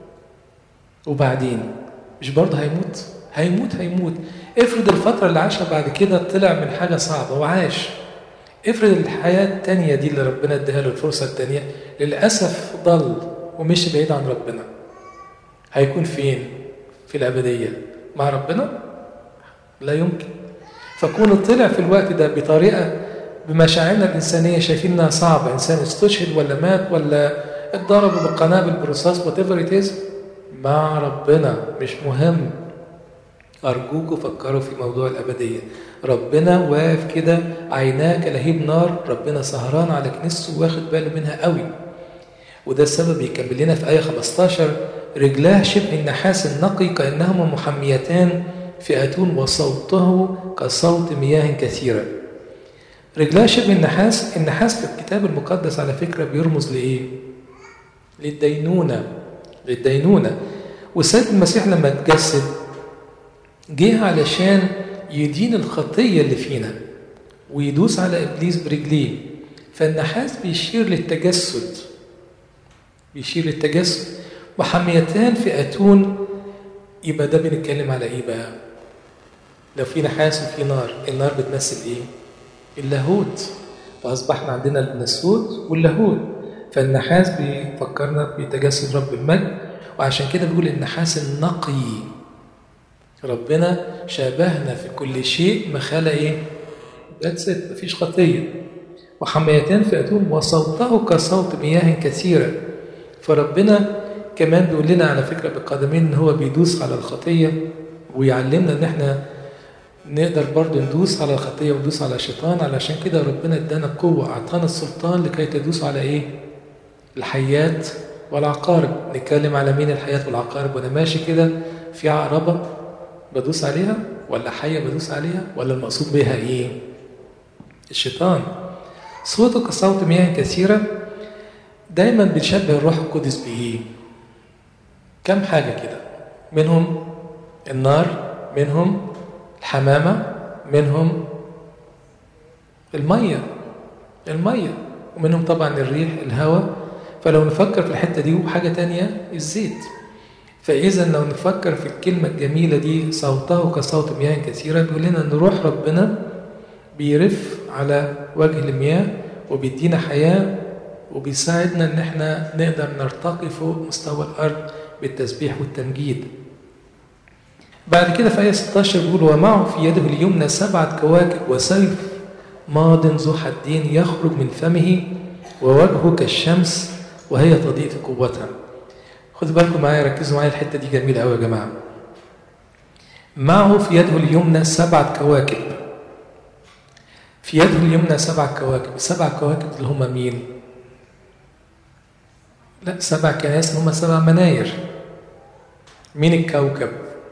وبعدين مش برضه هيموت هيموت هيموت افرض الفترة اللي عاشها بعد كده طلع من حاجة صعبة وعاش افرض الحياة التانية دي اللي ربنا اداها له الفرصة التانية للأسف ضل ومشي بعيد عن ربنا هيكون فين في الأبدية مع ربنا لا يمكن فكونه طلع في الوقت ده بطريقة بمشاعرنا الإنسانية شايفين إنها صعبة إنسان استشهد ولا مات ولا اتضرب بالقنابل بالرصاص whatever it is مع ربنا مش مهم أرجوكوا فكروا في موضوع الأبدية ربنا واقف كده عيناه كلهيب نار ربنا سهران على كنيسته واخد باله منها قوي وده السبب يكمل لنا في آية 15 رجلاه شبه النحاس النقي كأنهما محميتان فئتون وصوته كصوت مياه كثيرة رجلاه شبه النحاس النحاس في الكتاب المقدس على فكرة بيرمز لإيه؟ للدينونة للدينونة والسيد المسيح لما اتجسد جه علشان يدين الخطية اللي فينا ويدوس على إبليس برجليه فالنحاس بيشير للتجسد بيشير للتجسد وحميتان فئتون يبقى ده بنتكلم على ايه بقى لو في نحاس وفي نار النار بتمثل ايه اللاهوت فاصبحنا عندنا الناسوت واللاهوت فالنحاس بيفكرنا بتجسد رب المجد وعشان كده بيقول النحاس النقي ربنا شابهنا في كل شيء ما خلا ايه ذاتس ات مفيش خطيه وحميتان فئتون وصوته كصوت مياه كثيره فربنا كمان بيقول لنا على فكره بقدمين ان هو بيدوس على الخطيه ويعلمنا ان احنا نقدر برضه ندوس على الخطيه وندوس على الشيطان علشان كده ربنا ادانا القوه اعطانا السلطان لكي تدوس على ايه؟ الحيات والعقارب نتكلم على مين الحيات والعقارب وانا ماشي كده في عقربه بدوس عليها ولا حيه بدوس عليها ولا المقصود بها ايه؟ الشيطان صوته كصوت مياه كثيره دايما بنشبه الروح القدس بايه؟ كم حاجه كده منهم النار منهم الحمامه منهم الميه الميه ومنهم طبعا الريح الهواء فلو نفكر في الحته دي وحاجه تانية الزيت فاذا لو نفكر في الكلمه الجميله دي صوته كصوت مياه كثيره بيقول لنا ان روح ربنا بيرف على وجه المياه وبيدينا حياه وبيساعدنا ان احنا نقدر نرتقي فوق مستوى الارض بالتسبيح والتمجيد بعد كده في آية 16 بيقول ومعه في يده اليمنى سبعة كواكب وسيف ماض ذو حدين يخرج من فمه ووجهه كالشمس وهي تضيء في قوتها خدوا بالكم معايا ركزوا معايا الحتة دي جميلة قوي يا جماعة معه في يده اليمنى سبعة كواكب في يده اليمنى سبع كواكب السبع كواكب اللي هم مين؟ لا سبع كنائس هم سبع مناير مين الكوكب؟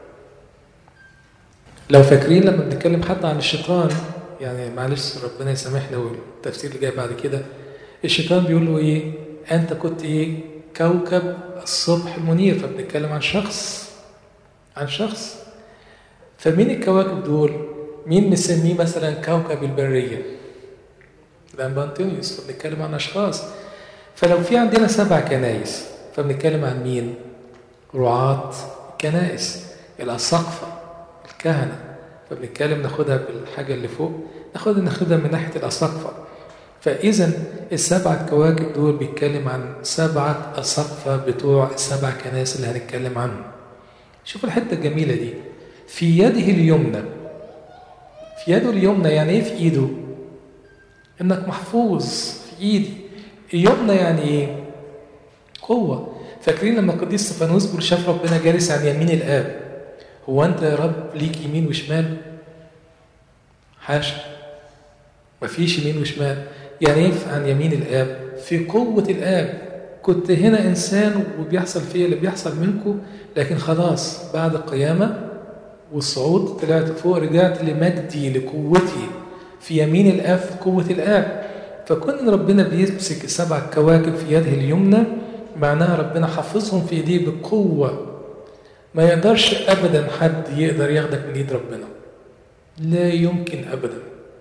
لو فاكرين لما بنتكلم حتى عن الشيطان يعني معلش ربنا يسامحنا والتفسير اللي جاي بعد كده الشيطان بيقول له ايه؟ انت كنت ايه؟ كوكب الصبح المنير فبنتكلم عن شخص عن شخص فمين الكواكب دول؟ مين مسميه مثلا كوكب البريه؟ لامبانتينيوس فبنتكلم عن اشخاص فلو في عندنا سبع كنايس فبنتكلم عن مين؟ رعاة الكنائس الأساقفة الكهنة فبنتكلم ناخدها بالحاجة اللي فوق ناخدها ناخدها من ناحية الأساقفة فإذا السبعة كواكب دول بيتكلم عن سبعة أساقفة بتوع السبع كنائس اللي هنتكلم عنهم شوف الحتة الجميلة دي في يده اليمنى في يده اليمنى يعني ايه في ايده انك محفوظ في ايدي اليمنى يعني ايه قوة فاكرين لما القديس استفانوس بيقول شاف ربنا جالس عن يمين الاب هو انت يا رب ليك يمين وشمال حاشا مفيش يمين وشمال يعني ايه عن يمين الاب في قوة الاب كنت هنا انسان وبيحصل فيا اللي بيحصل منكم لكن خلاص بعد القيامة والصعود طلعت فوق رجعت لمجدي لقوتي في يمين الاب في قوة الاب فكون ان ربنا بيمسك السبع كواكب في يده اليمنى معناها ربنا حافظهم في ايديه بقوة ما يقدرش ابدا حد يقدر ياخدك من ايد ربنا لا يمكن ابدا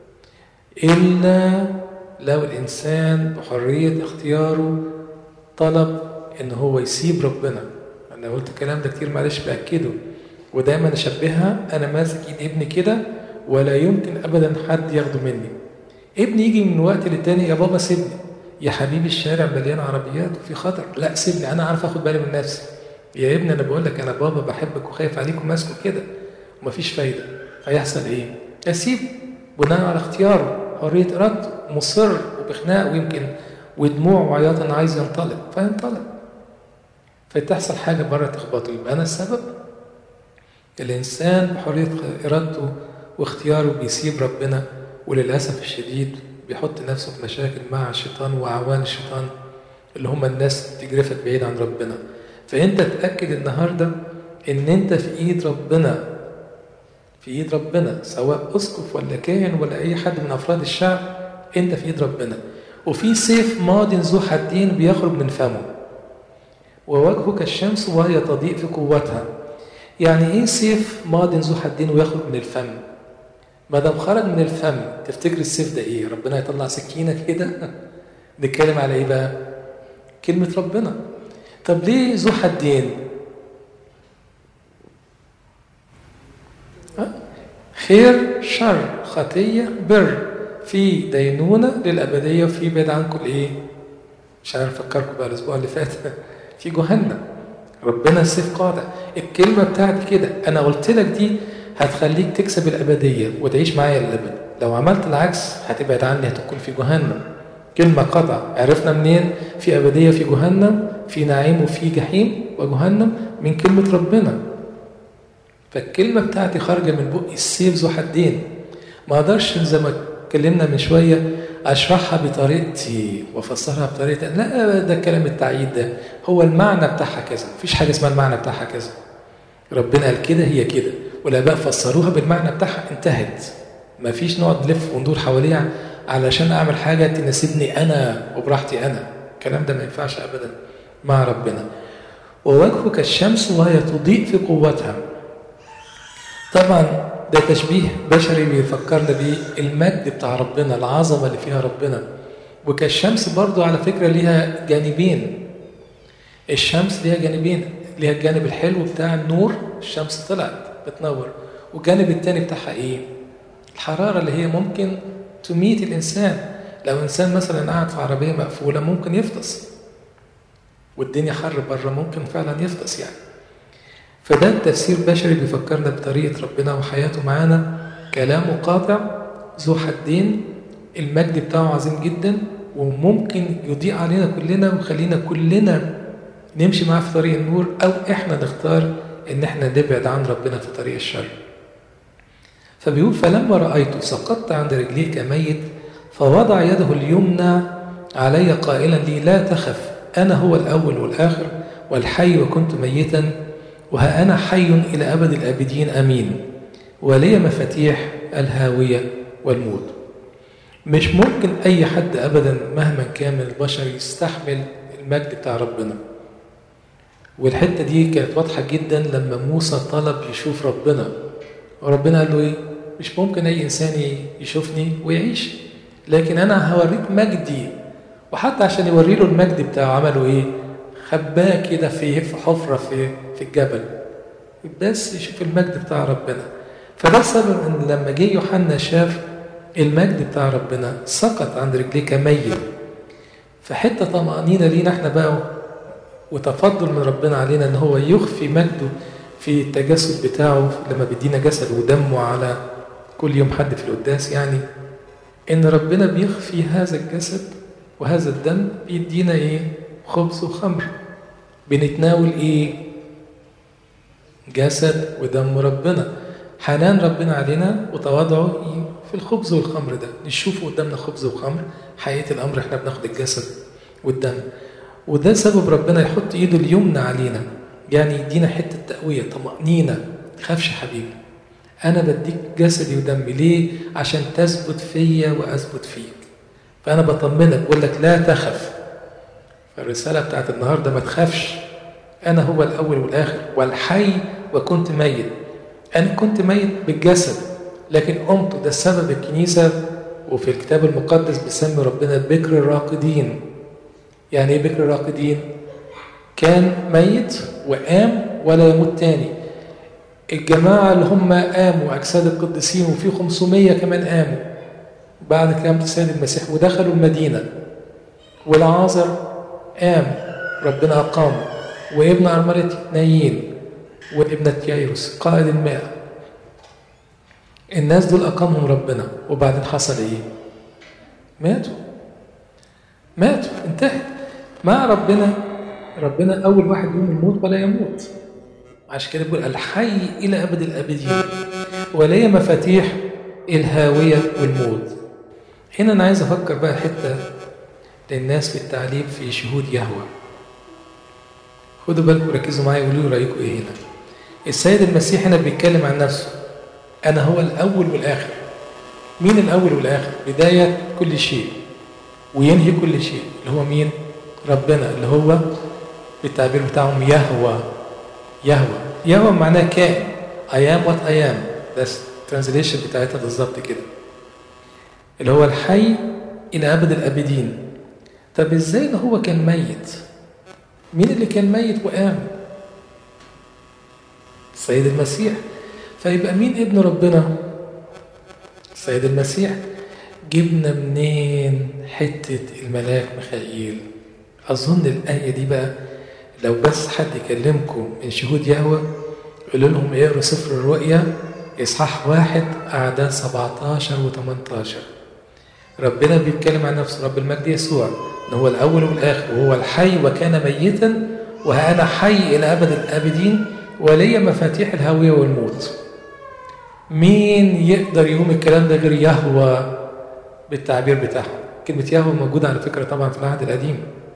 الا لو الانسان بحرية اختياره طلب ان هو يسيب ربنا انا قلت الكلام ده كتير معلش باكده ودايما اشبهها انا ماسك ايد ابني كده ولا يمكن ابدا حد ياخده مني ابني يجي من وقت للتاني يا بابا سيبني يا حبيبي الشارع مليان عربيات وفي خطر لا سيبني انا عارف اخد بالي من نفسي يا ابني انا بقول لك انا بابا بحبك وخايف عليك وماسكه كده ومفيش فايده هيحصل ايه اسيب بناء على اختياره حريه ارادته مصر وبخناق ويمكن ودموع وعياط انا عايز ينطلق فينطلق فتحصل حاجه بره تخبطه يبقى انا السبب الانسان بحريه ارادته واختياره بيسيب ربنا وللاسف الشديد بيحط نفسه في مشاكل مع الشيطان واعوان الشيطان اللي هم الناس تجرفك بعيد عن ربنا فانت تاكد النهارده ان انت في ايد ربنا في ايد ربنا سواء اسقف ولا كاهن ولا اي حد من افراد الشعب انت في ايد ربنا وفي سيف ماض ذو حدين بيخرج من فمه ووجهه كالشمس وهي تضيء في قوتها يعني ايه سيف ماض ذو حدين ويخرج من الفم ما دام خرج من الفم تفتكر السيف ده ايه ربنا يطلع سكينه كده نتكلم على ايه بقى كلمه ربنا طب ليه ذو حدين خير شر خطيه بر في دينونه للابديه وفي بعد عنكم الايه مش عارف افكركم بقى الاسبوع اللي فات في جهنم ربنا سيف قاطع الكلمه بتاعتي كده انا قلت لك دي هتخليك تكسب الابديه وتعيش معايا للابد لو عملت العكس هتبعد عني هتكون في جهنم كلمة قطع عرفنا منين في أبدية في جهنم في نعيم وفي جحيم وجهنم من كلمة ربنا فالكلمة بتاعتي خارجة من بقي السيف ذو حدين ما اقدرش زي ما اتكلمنا من شوية اشرحها بطريقتي وافسرها بطريقتي لا ده كلام التعييد ده هو المعنى بتاعها كذا مفيش حاجة اسمها المعنى بتاعها كذا ربنا قال كده هي كده والاباء فسروها بالمعنى بتاعها انتهت مفيش نقعد نلف وندور حواليها علشان اعمل حاجه تناسبني انا وبراحتي انا الكلام ده ما ينفعش ابدا مع ربنا ووجهه كالشمس وهي تضيء في قوتها طبعا ده تشبيه بشري بيفكرنا بيه المجد بتاع ربنا العظمه اللي فيها ربنا وكالشمس برضو على فكره ليها جانبين الشمس ليها جانبين ليها الجانب الحلو بتاع النور الشمس طلعت بتنور والجانب التاني بتاعها ايه الحراره اللي هي ممكن تميت الإنسان لو إنسان مثلا قاعد في عربية مقفولة ممكن يفطس والدنيا حر بره ممكن فعلا يفطس يعني فده التفسير بشري بيفكرنا بطريقة ربنا وحياته معانا كلامه قاطع ذو حدين المجد بتاعه عظيم جدا وممكن يضيء علينا كلنا ويخلينا كلنا نمشي معاه في طريق النور أو إحنا نختار إن إحنا نبعد عن ربنا في طريق الشر فبيقول فلما رأيته سقطت عند رجليه كميت فوضع يده اليمنى علي قائلا لي لا تخف أنا هو الأول والآخر والحي وكنت ميتا وها أنا حي إلى أبد الآبدين أمين ولي مفاتيح الهاوية والموت مش ممكن أي حد أبدا مهما كان من البشر يستحمل المجد بتاع ربنا والحتة دي كانت واضحة جدا لما موسى طلب يشوف ربنا وربنا قال له ايه مش ممكن اي انسان يشوفني ويعيش لكن انا هوريك مجدي وحتى عشان يوري له المجد بتاعه عملوا ايه خباه كده في في حفره في في الجبل بس يشوف المجد بتاع ربنا فده السبب ان لما جه يوحنا شاف المجد بتاع ربنا سقط عند رجليه كميت فحته طمأنينة لينا احنا بقى وتفضل من ربنا علينا ان هو يخفي مجده في التجسد بتاعه لما بيدينا جسد ودمه على كل يوم حد في القداس يعني ان ربنا بيخفي هذا الجسد وهذا الدم بيدينا ايه خبز وخمر بنتناول ايه جسد ودم ربنا حنان ربنا علينا وتواضعه إيه؟ في الخبز والخمر ده نشوفه قدامنا خبز وخمر حقيقة الأمر احنا بناخد الجسد والدم وده سبب ربنا يحط ايده اليمنى علينا يعني يدينا حتة تقوية طمأنينة تخافش حبيبي أنا بديك جسدي ودمي ليه؟ عشان تثبت فيا وأثبت فيك فأنا بطمنك بقول لك لا تخف الرسالة بتاعت النهاردة ما تخافش أنا هو الأول والآخر والحي وكنت ميت أنا كنت ميت بالجسد لكن قمت ده سبب الكنيسة وفي الكتاب المقدس بيسمي ربنا بكر الراقدين يعني ايه بكر الراقدين؟ كان ميت وقام ولا يموت تاني الجماعة اللي هم قاموا أجساد القديسين وفي 500 كمان قاموا بعد قيامة السيد المسيح ودخلوا المدينة والعازر قام ربنا أقام وابن أرملة نايين وابنة يايروس قائد الماء الناس دول أقامهم ربنا وبعدين حصل إيه؟ ماتوا ماتوا انتهت مع ربنا ربنا أول واحد يوم يموت ولا يموت عشان كده بيقول الحي إلى أبد الآبدين ولي مفاتيح الهاوية والموت هنا أنا عايز أفكر بقى حتة للناس في التعليم في شهود يهوه خدوا بالكم ركزوا معايا وقولوا لي رايكم ايه هنا السيد المسيح هنا بيتكلم عن نفسه انا هو الاول والاخر مين الاول والاخر بدايه كل شيء وينهي كل شيء اللي هو مين ربنا اللي هو بالتعبير بتاعهم يهوى يهوى يهوى معناه كائن ايام وات ايام ده الترانزليشن بتاعتها بالظبط كده اللي هو الحي الى ابد الابدين طب ازاي ده هو كان ميت مين اللي كان ميت وقام السيد المسيح فيبقى مين ابن ربنا السيد المسيح جبنا منين حتة الملاك ميخائيل أظن الآية دي بقى لو بس حد يكلمكم من شهود يهوى قولوا لهم اقروا سفر الرؤيا إصحاح واحد أعداد 17 و 18 ربنا بيتكلم عن نفسه رب المجد يسوع ان هو الاول والاخر وهو الحي وكان ميتا وها انا حي الى ابد الابدين ولي مفاتيح الهاويه والموت مين يقدر يقوم الكلام ده غير يهوى بالتعبير بتاعهم كلمة يهوى موجودة على فكرة طبعا في العهد القديم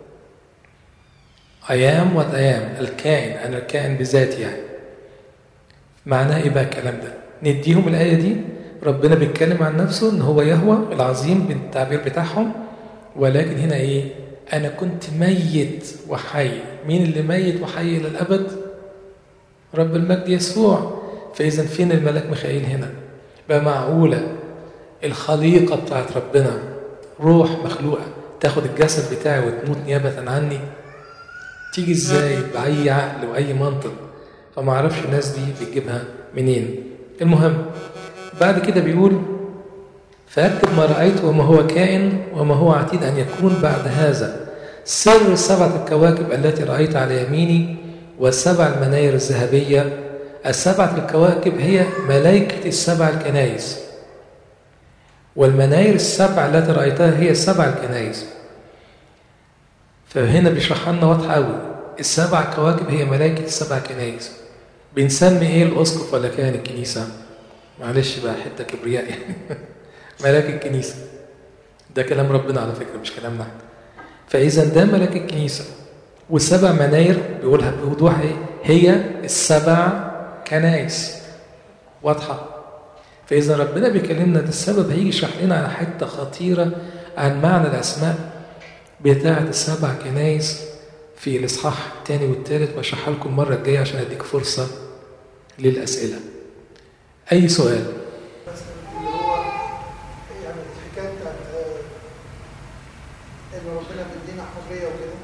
أيام وأيام الكائن أنا الكائن بذاتي يعني معناه إيه بقى الكلام ده نديهم الآية دي ربنا بيتكلم عن نفسه ان هو يهوى العظيم بالتعبير بتاعهم ولكن هنا ايه انا كنت ميت وحي مين اللي ميت وحي الى الابد رب المجد يسوع فاذا فين الملاك ميخائيل هنا بقى معقوله الخليقه بتاعت ربنا روح مخلوقه تاخد الجسد بتاعي وتموت نيابه عني تيجي ازاي باي عقل واي منطق فما اعرفش الناس دي بتجيبها منين المهم بعد كده بيقول فاكتب ما رأيت وما هو كائن وما هو عتيد أن يكون بعد هذا سر السبعة الكواكب التي رأيت على يميني والسبع المناير الذهبية السبعة الكواكب هي ملائكة السبع الكنائس والمناير السبع التي رأيتها هي السبع الكنائس فهنا بيشرح لنا واضحة قوي السبع كواكب هي ملائكة السبع كنائس بنسمي ايه الاسقف ولا كاهن الكنيسه؟ معلش بقى حته كبرياء يعني ملاك الكنيسه ده كلام ربنا على فكره مش كلامنا احنا فاذا ده ملاك الكنيسه والسبع مناير بيقولها بوضوح ايه هي السبع كنائس واضحه فاذا ربنا بيكلمنا ده السبب هيجي يشرح لنا على حته خطيره عن معنى الاسماء بتاعه السبع كنائس في الاصحاح الثاني والثالث واشرحها لكم المره الجايه عشان اديك فرصه للاسئله اي سؤال بس اللي هو يعني الحكايه بتاعت آه، ان ربنا بيدينا حريه وكده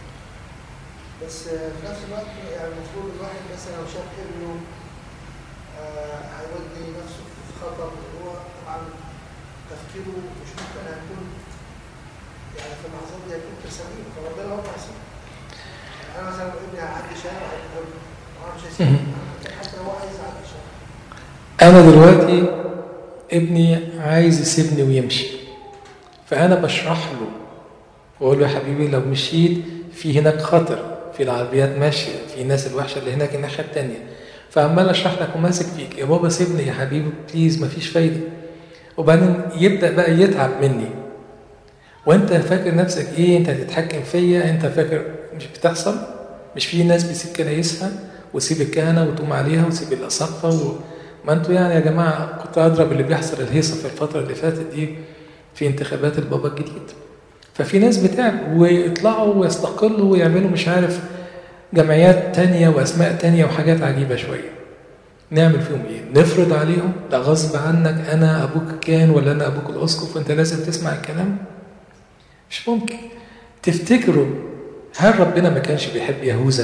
بس آه، في نفس الوقت يعني المفروض الواحد مثلا لو شاف ابنه آه، هيودي نفسه في خطر وهو طبعا تفكيره مش ممكن هيكون يعني في اللحظات دي هيكون تسليم فربنا هو هيسيبه يعني انا مثلا لو ابني هيعدي شارع هيقول ما مش هيسيبه حتى لو هو عايز يعدي شارع أنا دلوقتي ابني عايز يسيبني ويمشي فأنا بشرح له وأقول له يا حبيبي لو مشيت في هناك خطر في العربيات ماشية في ناس الوحشة اللي هناك الناحية التانية فعمال أشرح لك وماسك فيك يا بابا سيبني يا حبيبي بليز مفيش فايدة وبعدين يبدأ بقى يتعب مني وانت فاكر نفسك ايه انت هتتحكم فيا انت فاكر مش بتحصل مش في ناس بتسيب كنايسها وتسيب الكهنه وتقوم عليها وتسيب الاساقفه و... ما انتوا يعني يا جماعه كنت اضرب اللي بيحصل الهيصه في الفتره اللي فاتت دي في انتخابات البابا الجديد ففي ناس بتعمل ويطلعوا ويستقلوا ويعملوا مش عارف جمعيات تانية واسماء تانية وحاجات عجيبه شويه نعمل فيهم ايه؟ نفرض عليهم ده غصب عنك انا ابوك كان ولا انا ابوك الاسقف وانت لازم تسمع الكلام مش ممكن تفتكروا هل ربنا ما كانش بيحب يهوذا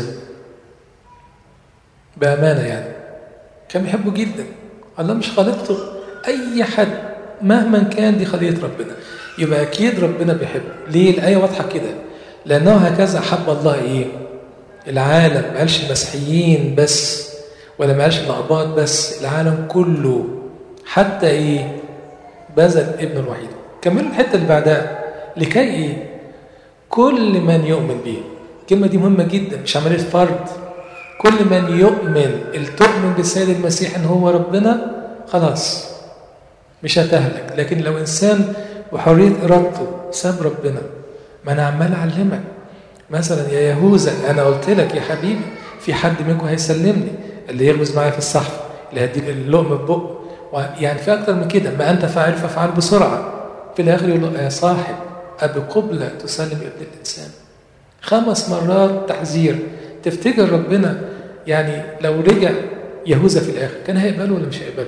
بأمانة يعني كان بيحبه جدا الله مش خالقته أي حد مهما كان دي خلية ربنا يبقى أكيد ربنا بيحبه ليه الآية واضحة كده لأنه هكذا حب الله إيه العالم ما قالش المسيحيين بس ولا ما قالش الأقباط بس العالم كله حتى إيه بذل ابنه الوحيد كملوا الحتة اللي بعدها لكي ايه؟ كل من يؤمن به الكلمة دي مهمة جدا مش عملية فرض كل من يؤمن اللي تؤمن بالسيد المسيح ان هو ربنا خلاص مش هتهلك لكن لو انسان بحرية ارادته ساب ربنا ما انا عمال اعلمك مثلا يا يهوذا انا قلت لك يا حبيبي في حد منكم هيسلمني اللي يغمز معايا في الصحف اللي هيديك اللقمة ببق يعني في اكتر من كده ما انت فاعل فافعل بسرعه في الاخر يقول له يا صاحب أبقبلة تسلم ابن الإنسان خمس مرات تحذير تفتكر ربنا يعني لو رجع يهوذا في الآخر كان هيقبله ولا مش هيقبله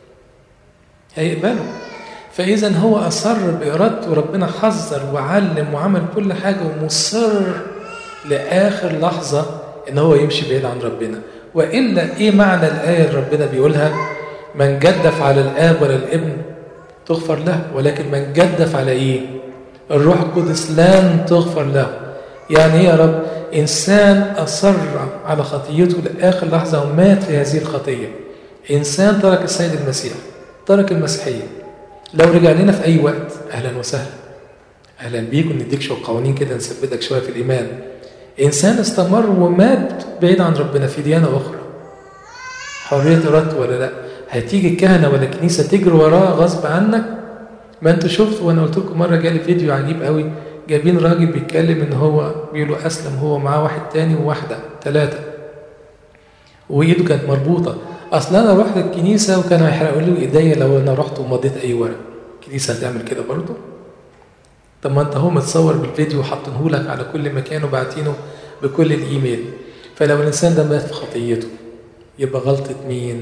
هيقبله فإذا هو أصر بإرادته ربنا حذر وعلم وعمل كل حاجة ومصر لآخر لحظة إن هو يمشي بعيد عن ربنا وإلا إيه معنى الآية اللي ربنا بيقولها من جدف على الآب ولا الابن تغفر له ولكن من جدف على إيه الروح القدس لن تغفر له يعني ايه يا رب انسان اصر على خطيته لاخر لحظه ومات في هذه الخطيه انسان ترك السيد المسيح ترك المسيحيه لو رجع لنا في اي وقت اهلا وسهلا اهلا بيك ونديك شويه قوانين كده نثبتك شويه في الايمان انسان استمر ومات بعيد عن ربنا في ديانه اخرى حريه ارادته ولا لا هتيجي الكهنه ولا الكنيسه تجري وراه غصب عنك ما انتوا شفتوا وانا قلت لكم مره جالي فيديو عجيب قوي جايبين راجل بيتكلم ان هو بيقولوا اسلم هو معاه واحد تاني وواحده ثلاثه وايده كانت مربوطه اصل انا رحت الكنيسه وكانوا هيحرقوا لي ايديا لو انا رحت ومضيت اي ورق الكنيسه هتعمل كده برضه طب ما انت هو متصور بالفيديو وحاطينه لك على كل مكان وبعتينه بكل الايميل فلو الانسان ده مات في خطيته يبقى غلطه مين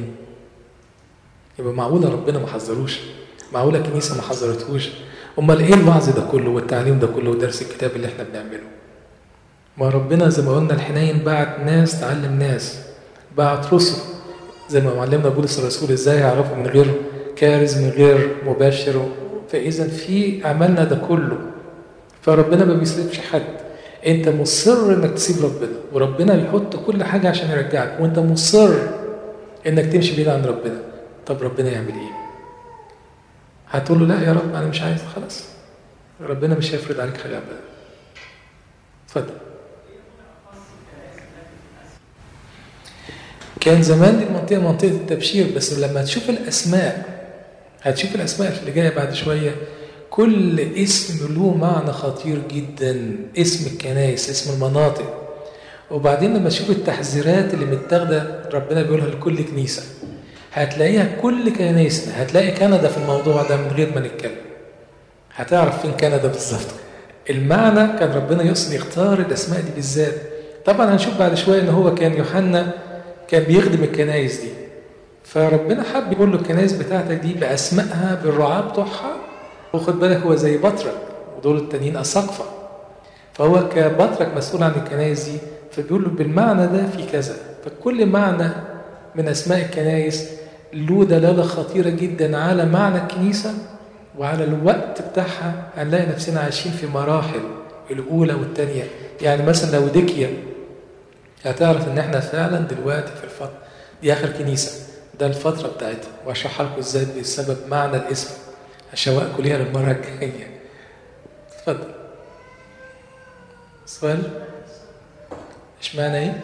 يبقى معقوله ربنا ما حذروش معقوله الكنيسه ما حذرتهوش امال ايه الوعظ ده كله والتعليم ده كله ودرس الكتاب اللي احنا بنعمله ما ربنا زي ما قلنا الحنين بعت ناس تعلم ناس بعت رسل زي ما معلمنا بولس الرسول ازاي يعرفوا من غير كارز من غير مباشر فاذا في عملنا ده كله فربنا ما بيسلبش حد انت مصر انك تسيب ربنا وربنا يحط كل حاجه عشان يرجعك وانت مصر انك تمشي بعيد عن ربنا طب ربنا يعمل ايه هتقول له لا يا رب انا مش عايز خلاص ربنا مش هيفرض عليك حاجه ابدا اتفضل كان زمان دي المنطقه منطقه التبشير بس لما تشوف الاسماء هتشوف الاسماء اللي جايه بعد شويه كل اسم له معنى خطير جدا اسم الكنائس اسم المناطق وبعدين لما تشوف التحذيرات اللي متاخده ربنا بيقولها لكل كنيسه هتلاقيها كل كنايسنا هتلاقي كندا في الموضوع ده من غير ما نتكلم هتعرف فين كندا بالظبط المعنى كان ربنا يقصد يختار الاسماء دي بالذات طبعا هنشوف بعد شويه ان هو كان يوحنا كان بيخدم الكنايس دي فربنا حب يقول له الكنايس بتاعتك دي باسمائها بالرعاة بتوعها وخد بالك هو زي بطرك ودول التانيين اساقفه فهو كبطرك مسؤول عن الكنايس دي فبيقول له بالمعنى ده في كذا فكل معنى من اسماء الكنايس له دلالة خطيرة جدا على معنى الكنيسة وعلى الوقت بتاعها هنلاقي نفسنا عايشين في مراحل الأولى والثانية يعني مثلا لو ديكيا هتعرف إن إحنا فعلا دلوقتي في الفترة دي آخر كنيسة ده الفترة بتاعتها وأشرحها لكم إزاي بسبب معنى الاسم هشوقكم ليها للمرة الجاية اتفضل سؤال اشمعنى ايه؟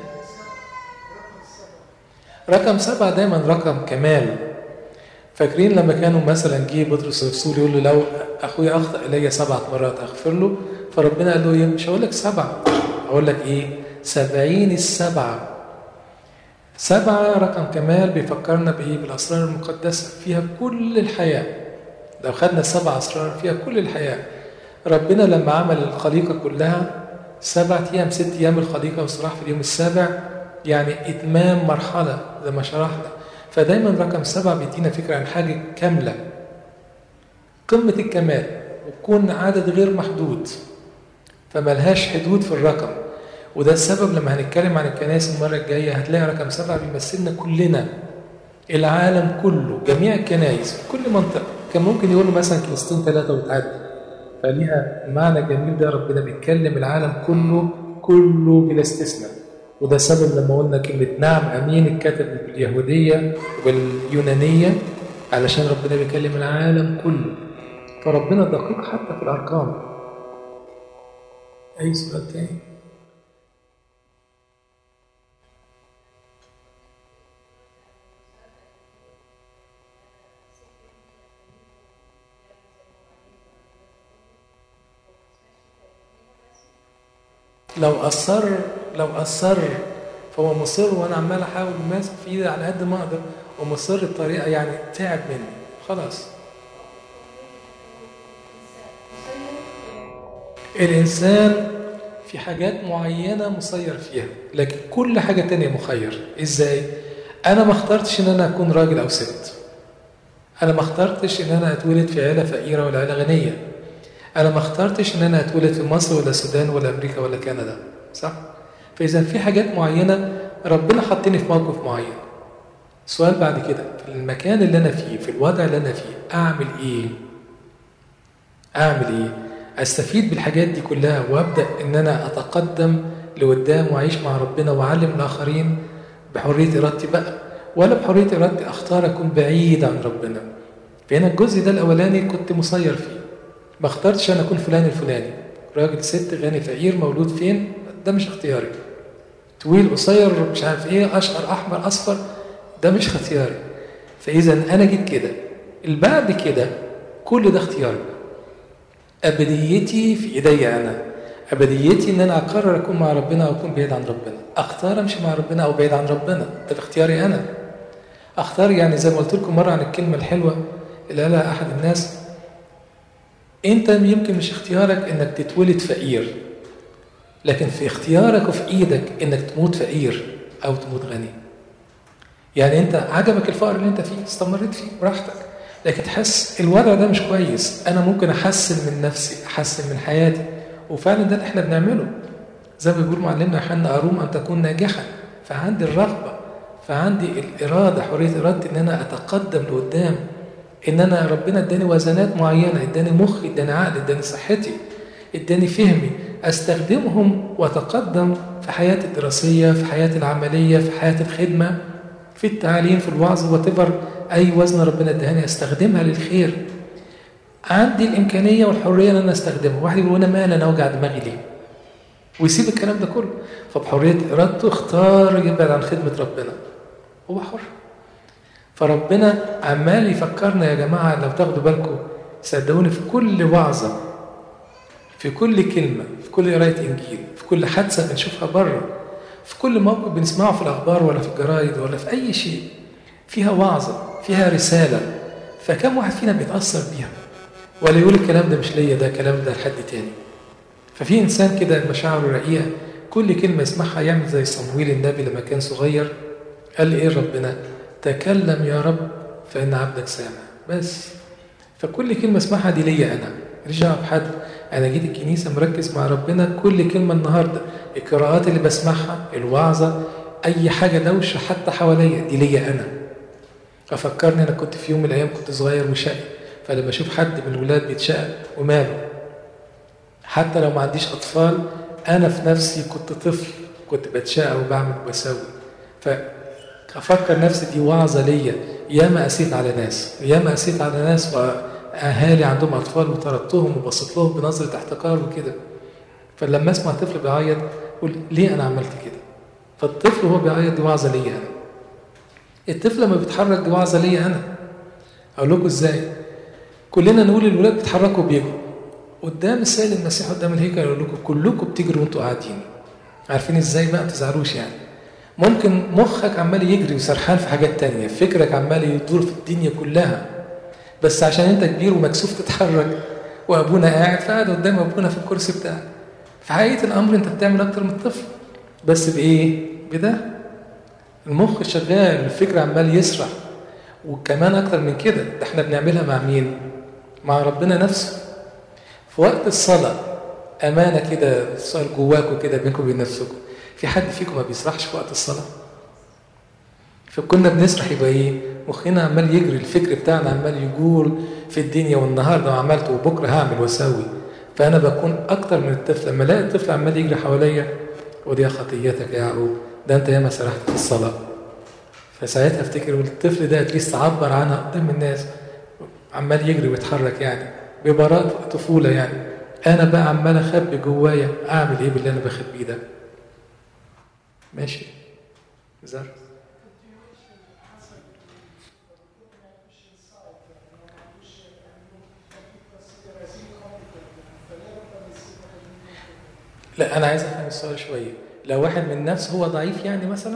رقم سبعة دايما رقم كمال فاكرين لما كانوا مثلا جه بطرس الرسول يقول له لو اخويا اخطا الي سبعة مرات اغفر له فربنا قال له ايه مش هقول لك سبعة هقول لك ايه سبعين السبعة سبعة رقم كمال بيفكرنا بايه بالاسرار المقدسة فيها كل الحياة لو خدنا سبع اسرار فيها كل الحياة ربنا لما عمل الخليقة كلها سبعة أيام ست أيام الخليقة وصراح في اليوم السابع يعني إتمام مرحلة زي ما شرحنا فدايما رقم سبعة بيدينا فكرة عن حاجة كاملة قمة الكمال وتكون عدد غير محدود فملهاش حدود في الرقم وده السبب لما هنتكلم عن الكنائس المرة الجاية هتلاقي رقم سبعة بيمثلنا كلنا العالم كله جميع الكنائس في كل منطقة كان ممكن يقولوا مثلا كنيستين ثلاثة وتعدي فليها المعنى الجميل ده ربنا بيتكلم العالم كله كله بلا استثناء وده سبب لما قلنا كلمة نعم أمين اتكتب باليهودية واليونانية علشان ربنا بيكلم العالم كله فربنا دقيق حتى في الأرقام أي سؤال تاني؟ لو أصر لو أصر فهو مصر وأنا عمال أحاول ماسك في إيدي على قد ما أقدر ومصر الطريقة يعني تعب مني خلاص الإنسان في حاجات معينة مسير فيها لكن كل حاجة تانية مخير إزاي؟ أنا ما اخترتش إن أنا أكون راجل أو ست أنا ما اخترتش إن أنا أتولد في عيلة فقيرة ولا عيلة غنية أنا ما اخترتش إن أنا أتولد في مصر ولا السودان ولا أمريكا ولا كندا صح؟ فإذا في حاجات معينة ربنا حطني في موقف معين السؤال بعد كده في المكان اللي أنا فيه في الوضع اللي أنا فيه أعمل إيه؟ أعمل إيه؟ أستفيد بالحاجات دي كلها وأبدأ إن أنا أتقدم لقدام وأعيش مع ربنا وأعلم الآخرين بحرية إرادتي بقى ولا بحرية إرادتي أختار أكون بعيد عن ربنا فهنا الجزء ده الأولاني كنت مسير فيه ما اخترتش انا اكون فلان الفلاني راجل ست غني فقير مولود فين ده مش اختياري طويل قصير مش عارف ايه اشقر احمر اصفر ده مش اختياري فاذا انا جيت كده البعد كده كل ده اختياري ابديتي في ايدي انا ابديتي ان انا اقرر اكون مع ربنا او اكون بعيد عن ربنا اختار امشي مع ربنا او بعيد عن ربنا ده اختياري انا اختار يعني زي ما قلت لكم مره عن الكلمه الحلوه اللي قالها احد الناس انت يمكن مش اختيارك انك تتولد فقير لكن في اختيارك وفي ايدك انك تموت فقير او تموت غني يعني انت عجبك الفقر اللي انت فيه استمريت فيه براحتك لكن تحس الوضع ده مش كويس انا ممكن احسن من نفسي احسن من حياتي وفعلا ده اللي احنا بنعمله زي ما بيقول معلمنا يوحنا اروم ان تكون ناجحا فعندي الرغبه فعندي الاراده حريه ارادتي ان انا اتقدم لقدام ان انا ربنا اداني وزنات معينه اداني مخي اداني عقل اداني صحتي اداني فهمي استخدمهم واتقدم في حياتي الدراسيه في حياتي العمليه في حياتي الخدمه في التعليم في الوعظ وتبر اي وزن ربنا اداني استخدمها للخير عندي الامكانيه والحريه ان انا استخدمها واحد يقول انا مال انا اوجع دماغي ليه ويسيب الكلام ده كله فبحريه ارادته اختار يبعد عن خدمه ربنا هو حر فربنا عمال يفكرنا يا جماعة لو تاخدوا بالكم صدقوني في كل وعظة في كل كلمة في كل قراية إنجيل في كل حادثة بنشوفها بره في كل موقف بنسمعه في الأخبار ولا في الجرايد ولا في أي شيء فيها وعظة فيها رسالة فكم واحد فينا بيتأثر بيها ولا يقول الكلام ده مش ليا ده كلام ده لحد تاني ففي إنسان كده مشاعره رقيقة كل كلمة يسمعها يعمل زي صمويل النبي لما كان صغير قال لي إيه ربنا تكلم يا رب فإن عبدك سامع بس فكل كلمة اسمعها دي ليا أنا ماليش دعوة بحد أنا جيت الكنيسة مركز مع ربنا كل كلمة النهاردة القراءات اللي بسمعها الوعظة أي حاجة دوشة حتى حواليا دي ليا أنا ففكرني انا كنت في يوم من الايام كنت صغير وشقي فلما اشوف حد من الولاد بيتشقى وماله حتى لو ما عنديش اطفال انا في نفسي كنت طفل كنت بتشقى وبعمل وبسوي فافكر نفسي دي وعظه ليا ياما قسيت على ناس ياما قسيت على ناس واهالي عندهم اطفال وطردتهم وبصيت لهم بنظره احتقار وكده فلما اسمع طفل بيعيط اقول ليه انا عملت كده فالطفل وهو بيعيط دي وعظه ليا انا الطفل لما بيتحرك دي وعظه ليا انا اقول لكم ازاي كلنا نقول الولاد بيتحركوا وبيجروا قدام السيد المسيح قدام الهيكل يقول لكم كلكم بتجروا وانتوا قاعدين عارفين ازاي بقى ما تزعلوش يعني ممكن مخك عمال يجري وسرحان في حاجات تانية فكرك عمال يدور في الدنيا كلها بس عشان انت كبير ومكسوف تتحرك وابونا قاعد فقاعد قدام ابونا في الكرسي بتاعك في حقيقة الامر انت بتعمل اكتر من الطفل بس بايه بده المخ شغال الفكر عمال يسرح وكمان اكتر من كده ده احنا بنعملها مع مين مع ربنا نفسه في وقت الصلاة أمانة كده السؤال جواكم كده بينكم وبين نفسكم في حد فيكم ما بيسرحش في وقت الصلاة فكنا بنسرح يبقى ايه مخنا عمال يجري الفكر بتاعنا عمال يجول في الدنيا والنهارده عملت وبكره هعمل واسوي فانا بكون اكتر من الطفل لما الاقي الطفل عمال يجري حواليا ودي خطيتك يا يعقوب ده انت ياما سرحت في الصلاه فساعتها افتكر الطفل ده اتليست عبر عنها قدام الناس عمال يجري ويتحرك يعني ببراءة طفولة يعني أنا بقى عمال أخبي جوايا أعمل إيه باللي أنا بخبيه ده ماشي زر لا أنا عايز أفهم السؤال شوية لو واحد من نفسه هو ضعيف يعني مثلا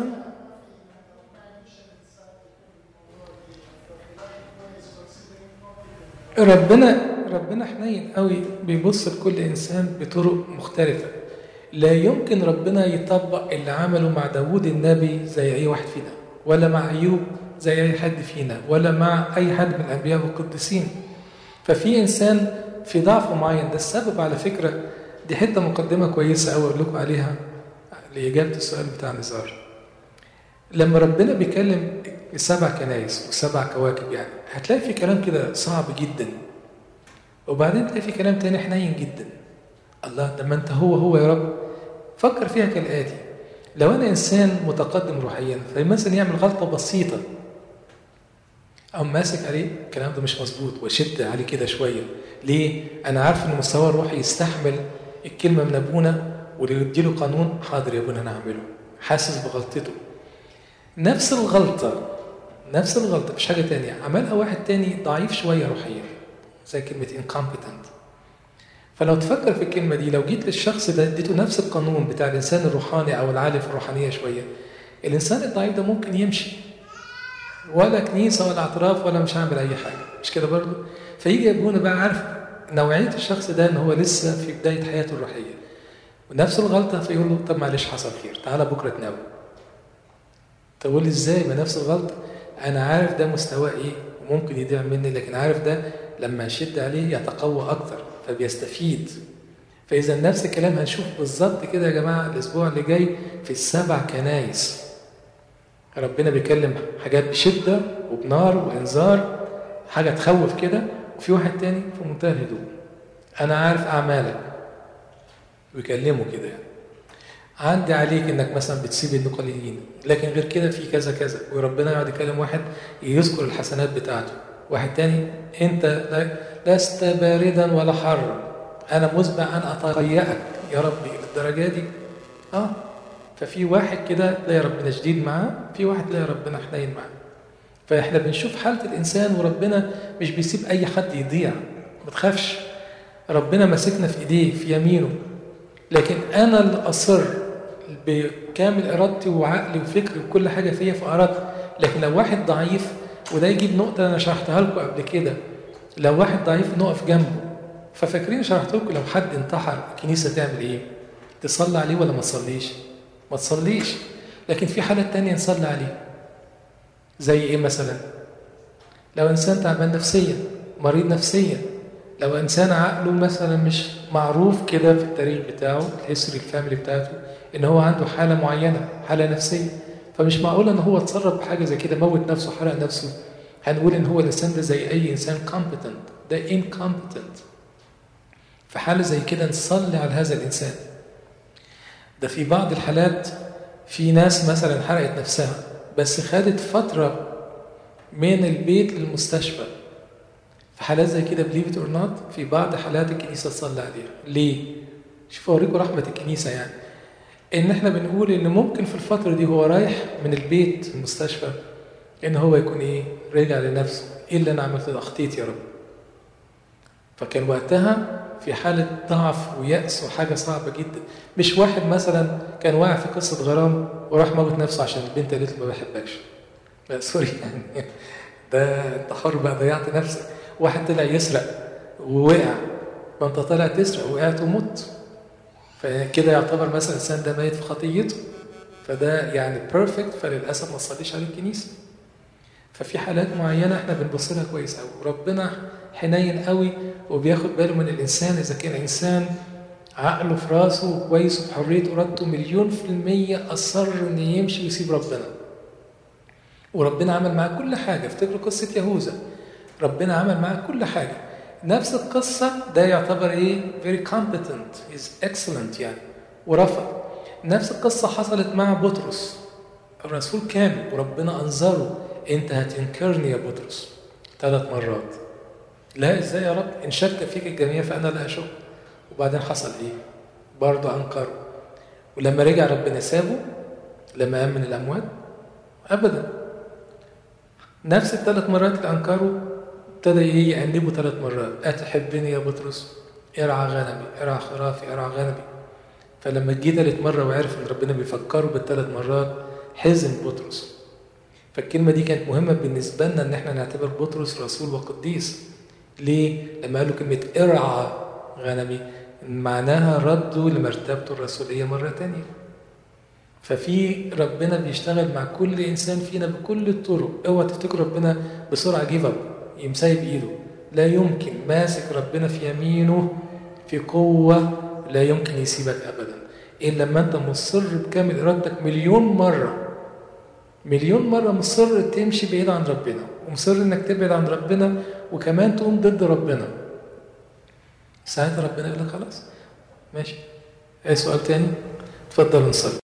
ربنا ربنا حنين قوي بيبص لكل انسان بطرق مختلفه لا يمكن ربنا يطبق اللي عمله مع داوود النبي زي اي واحد فينا ولا مع ايوب زي اي حد فينا ولا مع اي حد من الانبياء والقديسين ففي انسان في ضعف معين ده السبب على فكره دي حته مقدمه كويسه قوي اقول لكم عليها لاجابه السؤال بتاع نزار لما ربنا بيكلم السبع كنايس والسبع كواكب يعني هتلاقي في كلام كده صعب جدا وبعدين تلاقي في كلام تاني حنين جدا الله ده ما انت هو هو يا رب فكر فيها كالآتي لو أنا إنسان متقدم روحيا فمثلا يعمل غلطة بسيطة أو ماسك عليه الكلام ده مش مظبوط وشد عليه كده شوية ليه؟ أنا عارف إن مستواه الروحي يستحمل الكلمة من أبونا واللي يديله قانون حاضر يا أبونا أنا هعمله حاسس بغلطته نفس الغلطة نفس الغلطة مش حاجة تانية عملها واحد تاني ضعيف شوية روحيا زي كلمة incompetent فلو تفكر في الكلمة دي لو جيت للشخص ده اديته نفس القانون بتاع الإنسان الروحاني أو العالم في الروحانية شوية الإنسان الضعيف ده ممكن يمشي ولا كنيسة ولا اعتراف ولا مش هعمل أي حاجة مش كده برضه فيجي أبونا بقى عارف نوعية الشخص ده إن هو لسه في بداية حياته الروحية ونفس الغلطة فيقول له طب معلش حصل خير تعالى بكرة تناول تقول لي ازاي ما نفس الغلطة أنا عارف ده مستواه إيه وممكن يضيع مني لكن عارف ده لما أشد عليه يتقوى أكتر فبيستفيد فإذا نفس الكلام هنشوف بالظبط كده يا جماعة الأسبوع اللي جاي في السبع كنايس ربنا بيكلم حاجات بشدة وبنار وإنذار حاجة تخوف كده وفي واحد تاني في منتهى الهدوء أنا عارف أعمالك ويكلمه كده يعني. عندي عليك انك مثلا بتسيب النقليين لكن غير كده في كذا كذا وربنا يقعد يكلم واحد يذكر الحسنات بتاعته واحد تاني انت لست باردا ولا حارا انا مسبع ان اتقيأك يا ربي للدرجه دي اه ففي واحد كده تلاقي ربنا شديد معاه في واحد تلاقي ربنا حنين معاه فاحنا بنشوف حاله الانسان وربنا مش بيسيب اي حد يضيع ما تخافش ربنا ماسكنا في ايديه في يمينه لكن انا اللي اصر بكامل ارادتي وعقلي وفكري وكل حاجه فيا فاردت لكن لو واحد ضعيف وده يجيب نقطه انا شرحتها لكم قبل كده لو واحد ضعيف نقف جنبه ففاكرين شرحت لكم لو حد انتحر الكنيسه تعمل ايه؟ تصلي عليه ولا ما تصليش؟ ما تصليش لكن في حالات تانية نصلي عليه زي ايه مثلا؟ لو انسان تعبان نفسيا مريض نفسيا لو انسان عقله مثلا مش معروف كده في التاريخ بتاعه الهيستوري الفاميلي بتاعته ان هو عنده حاله معينه حاله نفسيه فمش معقول ان هو اتصرف بحاجه زي كده موت نفسه حرق نفسه هنقول ان هو الانسان ده زي اي انسان competent ده incompetent في حالة زي كده نصلي على هذا الانسان ده في بعض الحالات في ناس مثلا حرقت نفسها بس خدت فترة من البيت للمستشفى في حالات زي كده believe it or not في بعض حالات الكنيسة تصلي عليها ليه؟ شوفوا أوريكم رحمة الكنيسة يعني إن إحنا بنقول إن ممكن في الفترة دي هو رايح من البيت المستشفى إن هو يكون إيه؟ راجع لنفسه إيه اللي أنا عملته ده أخطيت يا رب فكان وقتها في حالة ضعف ويأس وحاجة صعبة جدا مش واحد مثلا كان واقع في قصة غرام وراح موت نفسه عشان البنت قالت له ما بحبكش لا سوري يعني ده انت حر بقى ضيعت نفسك واحد طلع يسرق ووقع ما انت طالع تسرق وقعت ومت فكده يعتبر مثلا الانسان ده ميت في خطيته فده يعني بيرفكت فللاسف ما تصليش عليه الكنيسه ففي حالات معينه احنا بنبص لها كويس قوي وربنا حنين قوي وبياخد باله من الانسان اذا كان انسان عقله في راسه كويس وبحريه ارادته مليون في الميه اصر ان يمشي ويسيب ربنا وربنا عمل معاه كل حاجه افتكروا قصه يهوذا ربنا عمل معاه كل حاجه نفس القصه ده يعتبر ايه very competent is excellent يعني ورفض نفس القصه حصلت مع بطرس الرسول كامل وربنا انظره انت هتنكرني يا بطرس ثلاث مرات لا ازاي يا رب ان شك فيك الجميع فانا لا اشك وبعدين حصل ايه برضه انكره ولما رجع ربنا سابه لما قام من الاموات ابدا نفس الثلاث مرات اللي انكروا ابتدى ايه يأنبه ثلاث مرات اتحبني يا بطرس ارعى غنمي ارعى خرافي ارعى غنمي فلما جه ثالث مره وعرف ان ربنا بيفكره بالثلاث مرات حزن بطرس فالكلمه دي كانت مهمه بالنسبه لنا ان احنا نعتبر بطرس رسول وقديس ليه لما قالوا كلمه ارعى غنمي معناها ردوا لمرتبته الرسوليه مره تانية ففي ربنا بيشتغل مع كل انسان فينا بكل الطرق اوعى تفتكر ربنا بسرعه جيف اب يمسايب ايده لا يمكن ماسك ربنا في يمينه في قوه لا يمكن يسيبك ابدا الا لما انت مصر بكامل ارادتك مليون مره مليون مره مصر تمشي بعيد عن ربنا ومصر انك تبعد عن ربنا وكمان تقوم ضد ربنا ساعتها ربنا يقول لك خلاص ماشي اي سؤال تاني اتفضل نصلي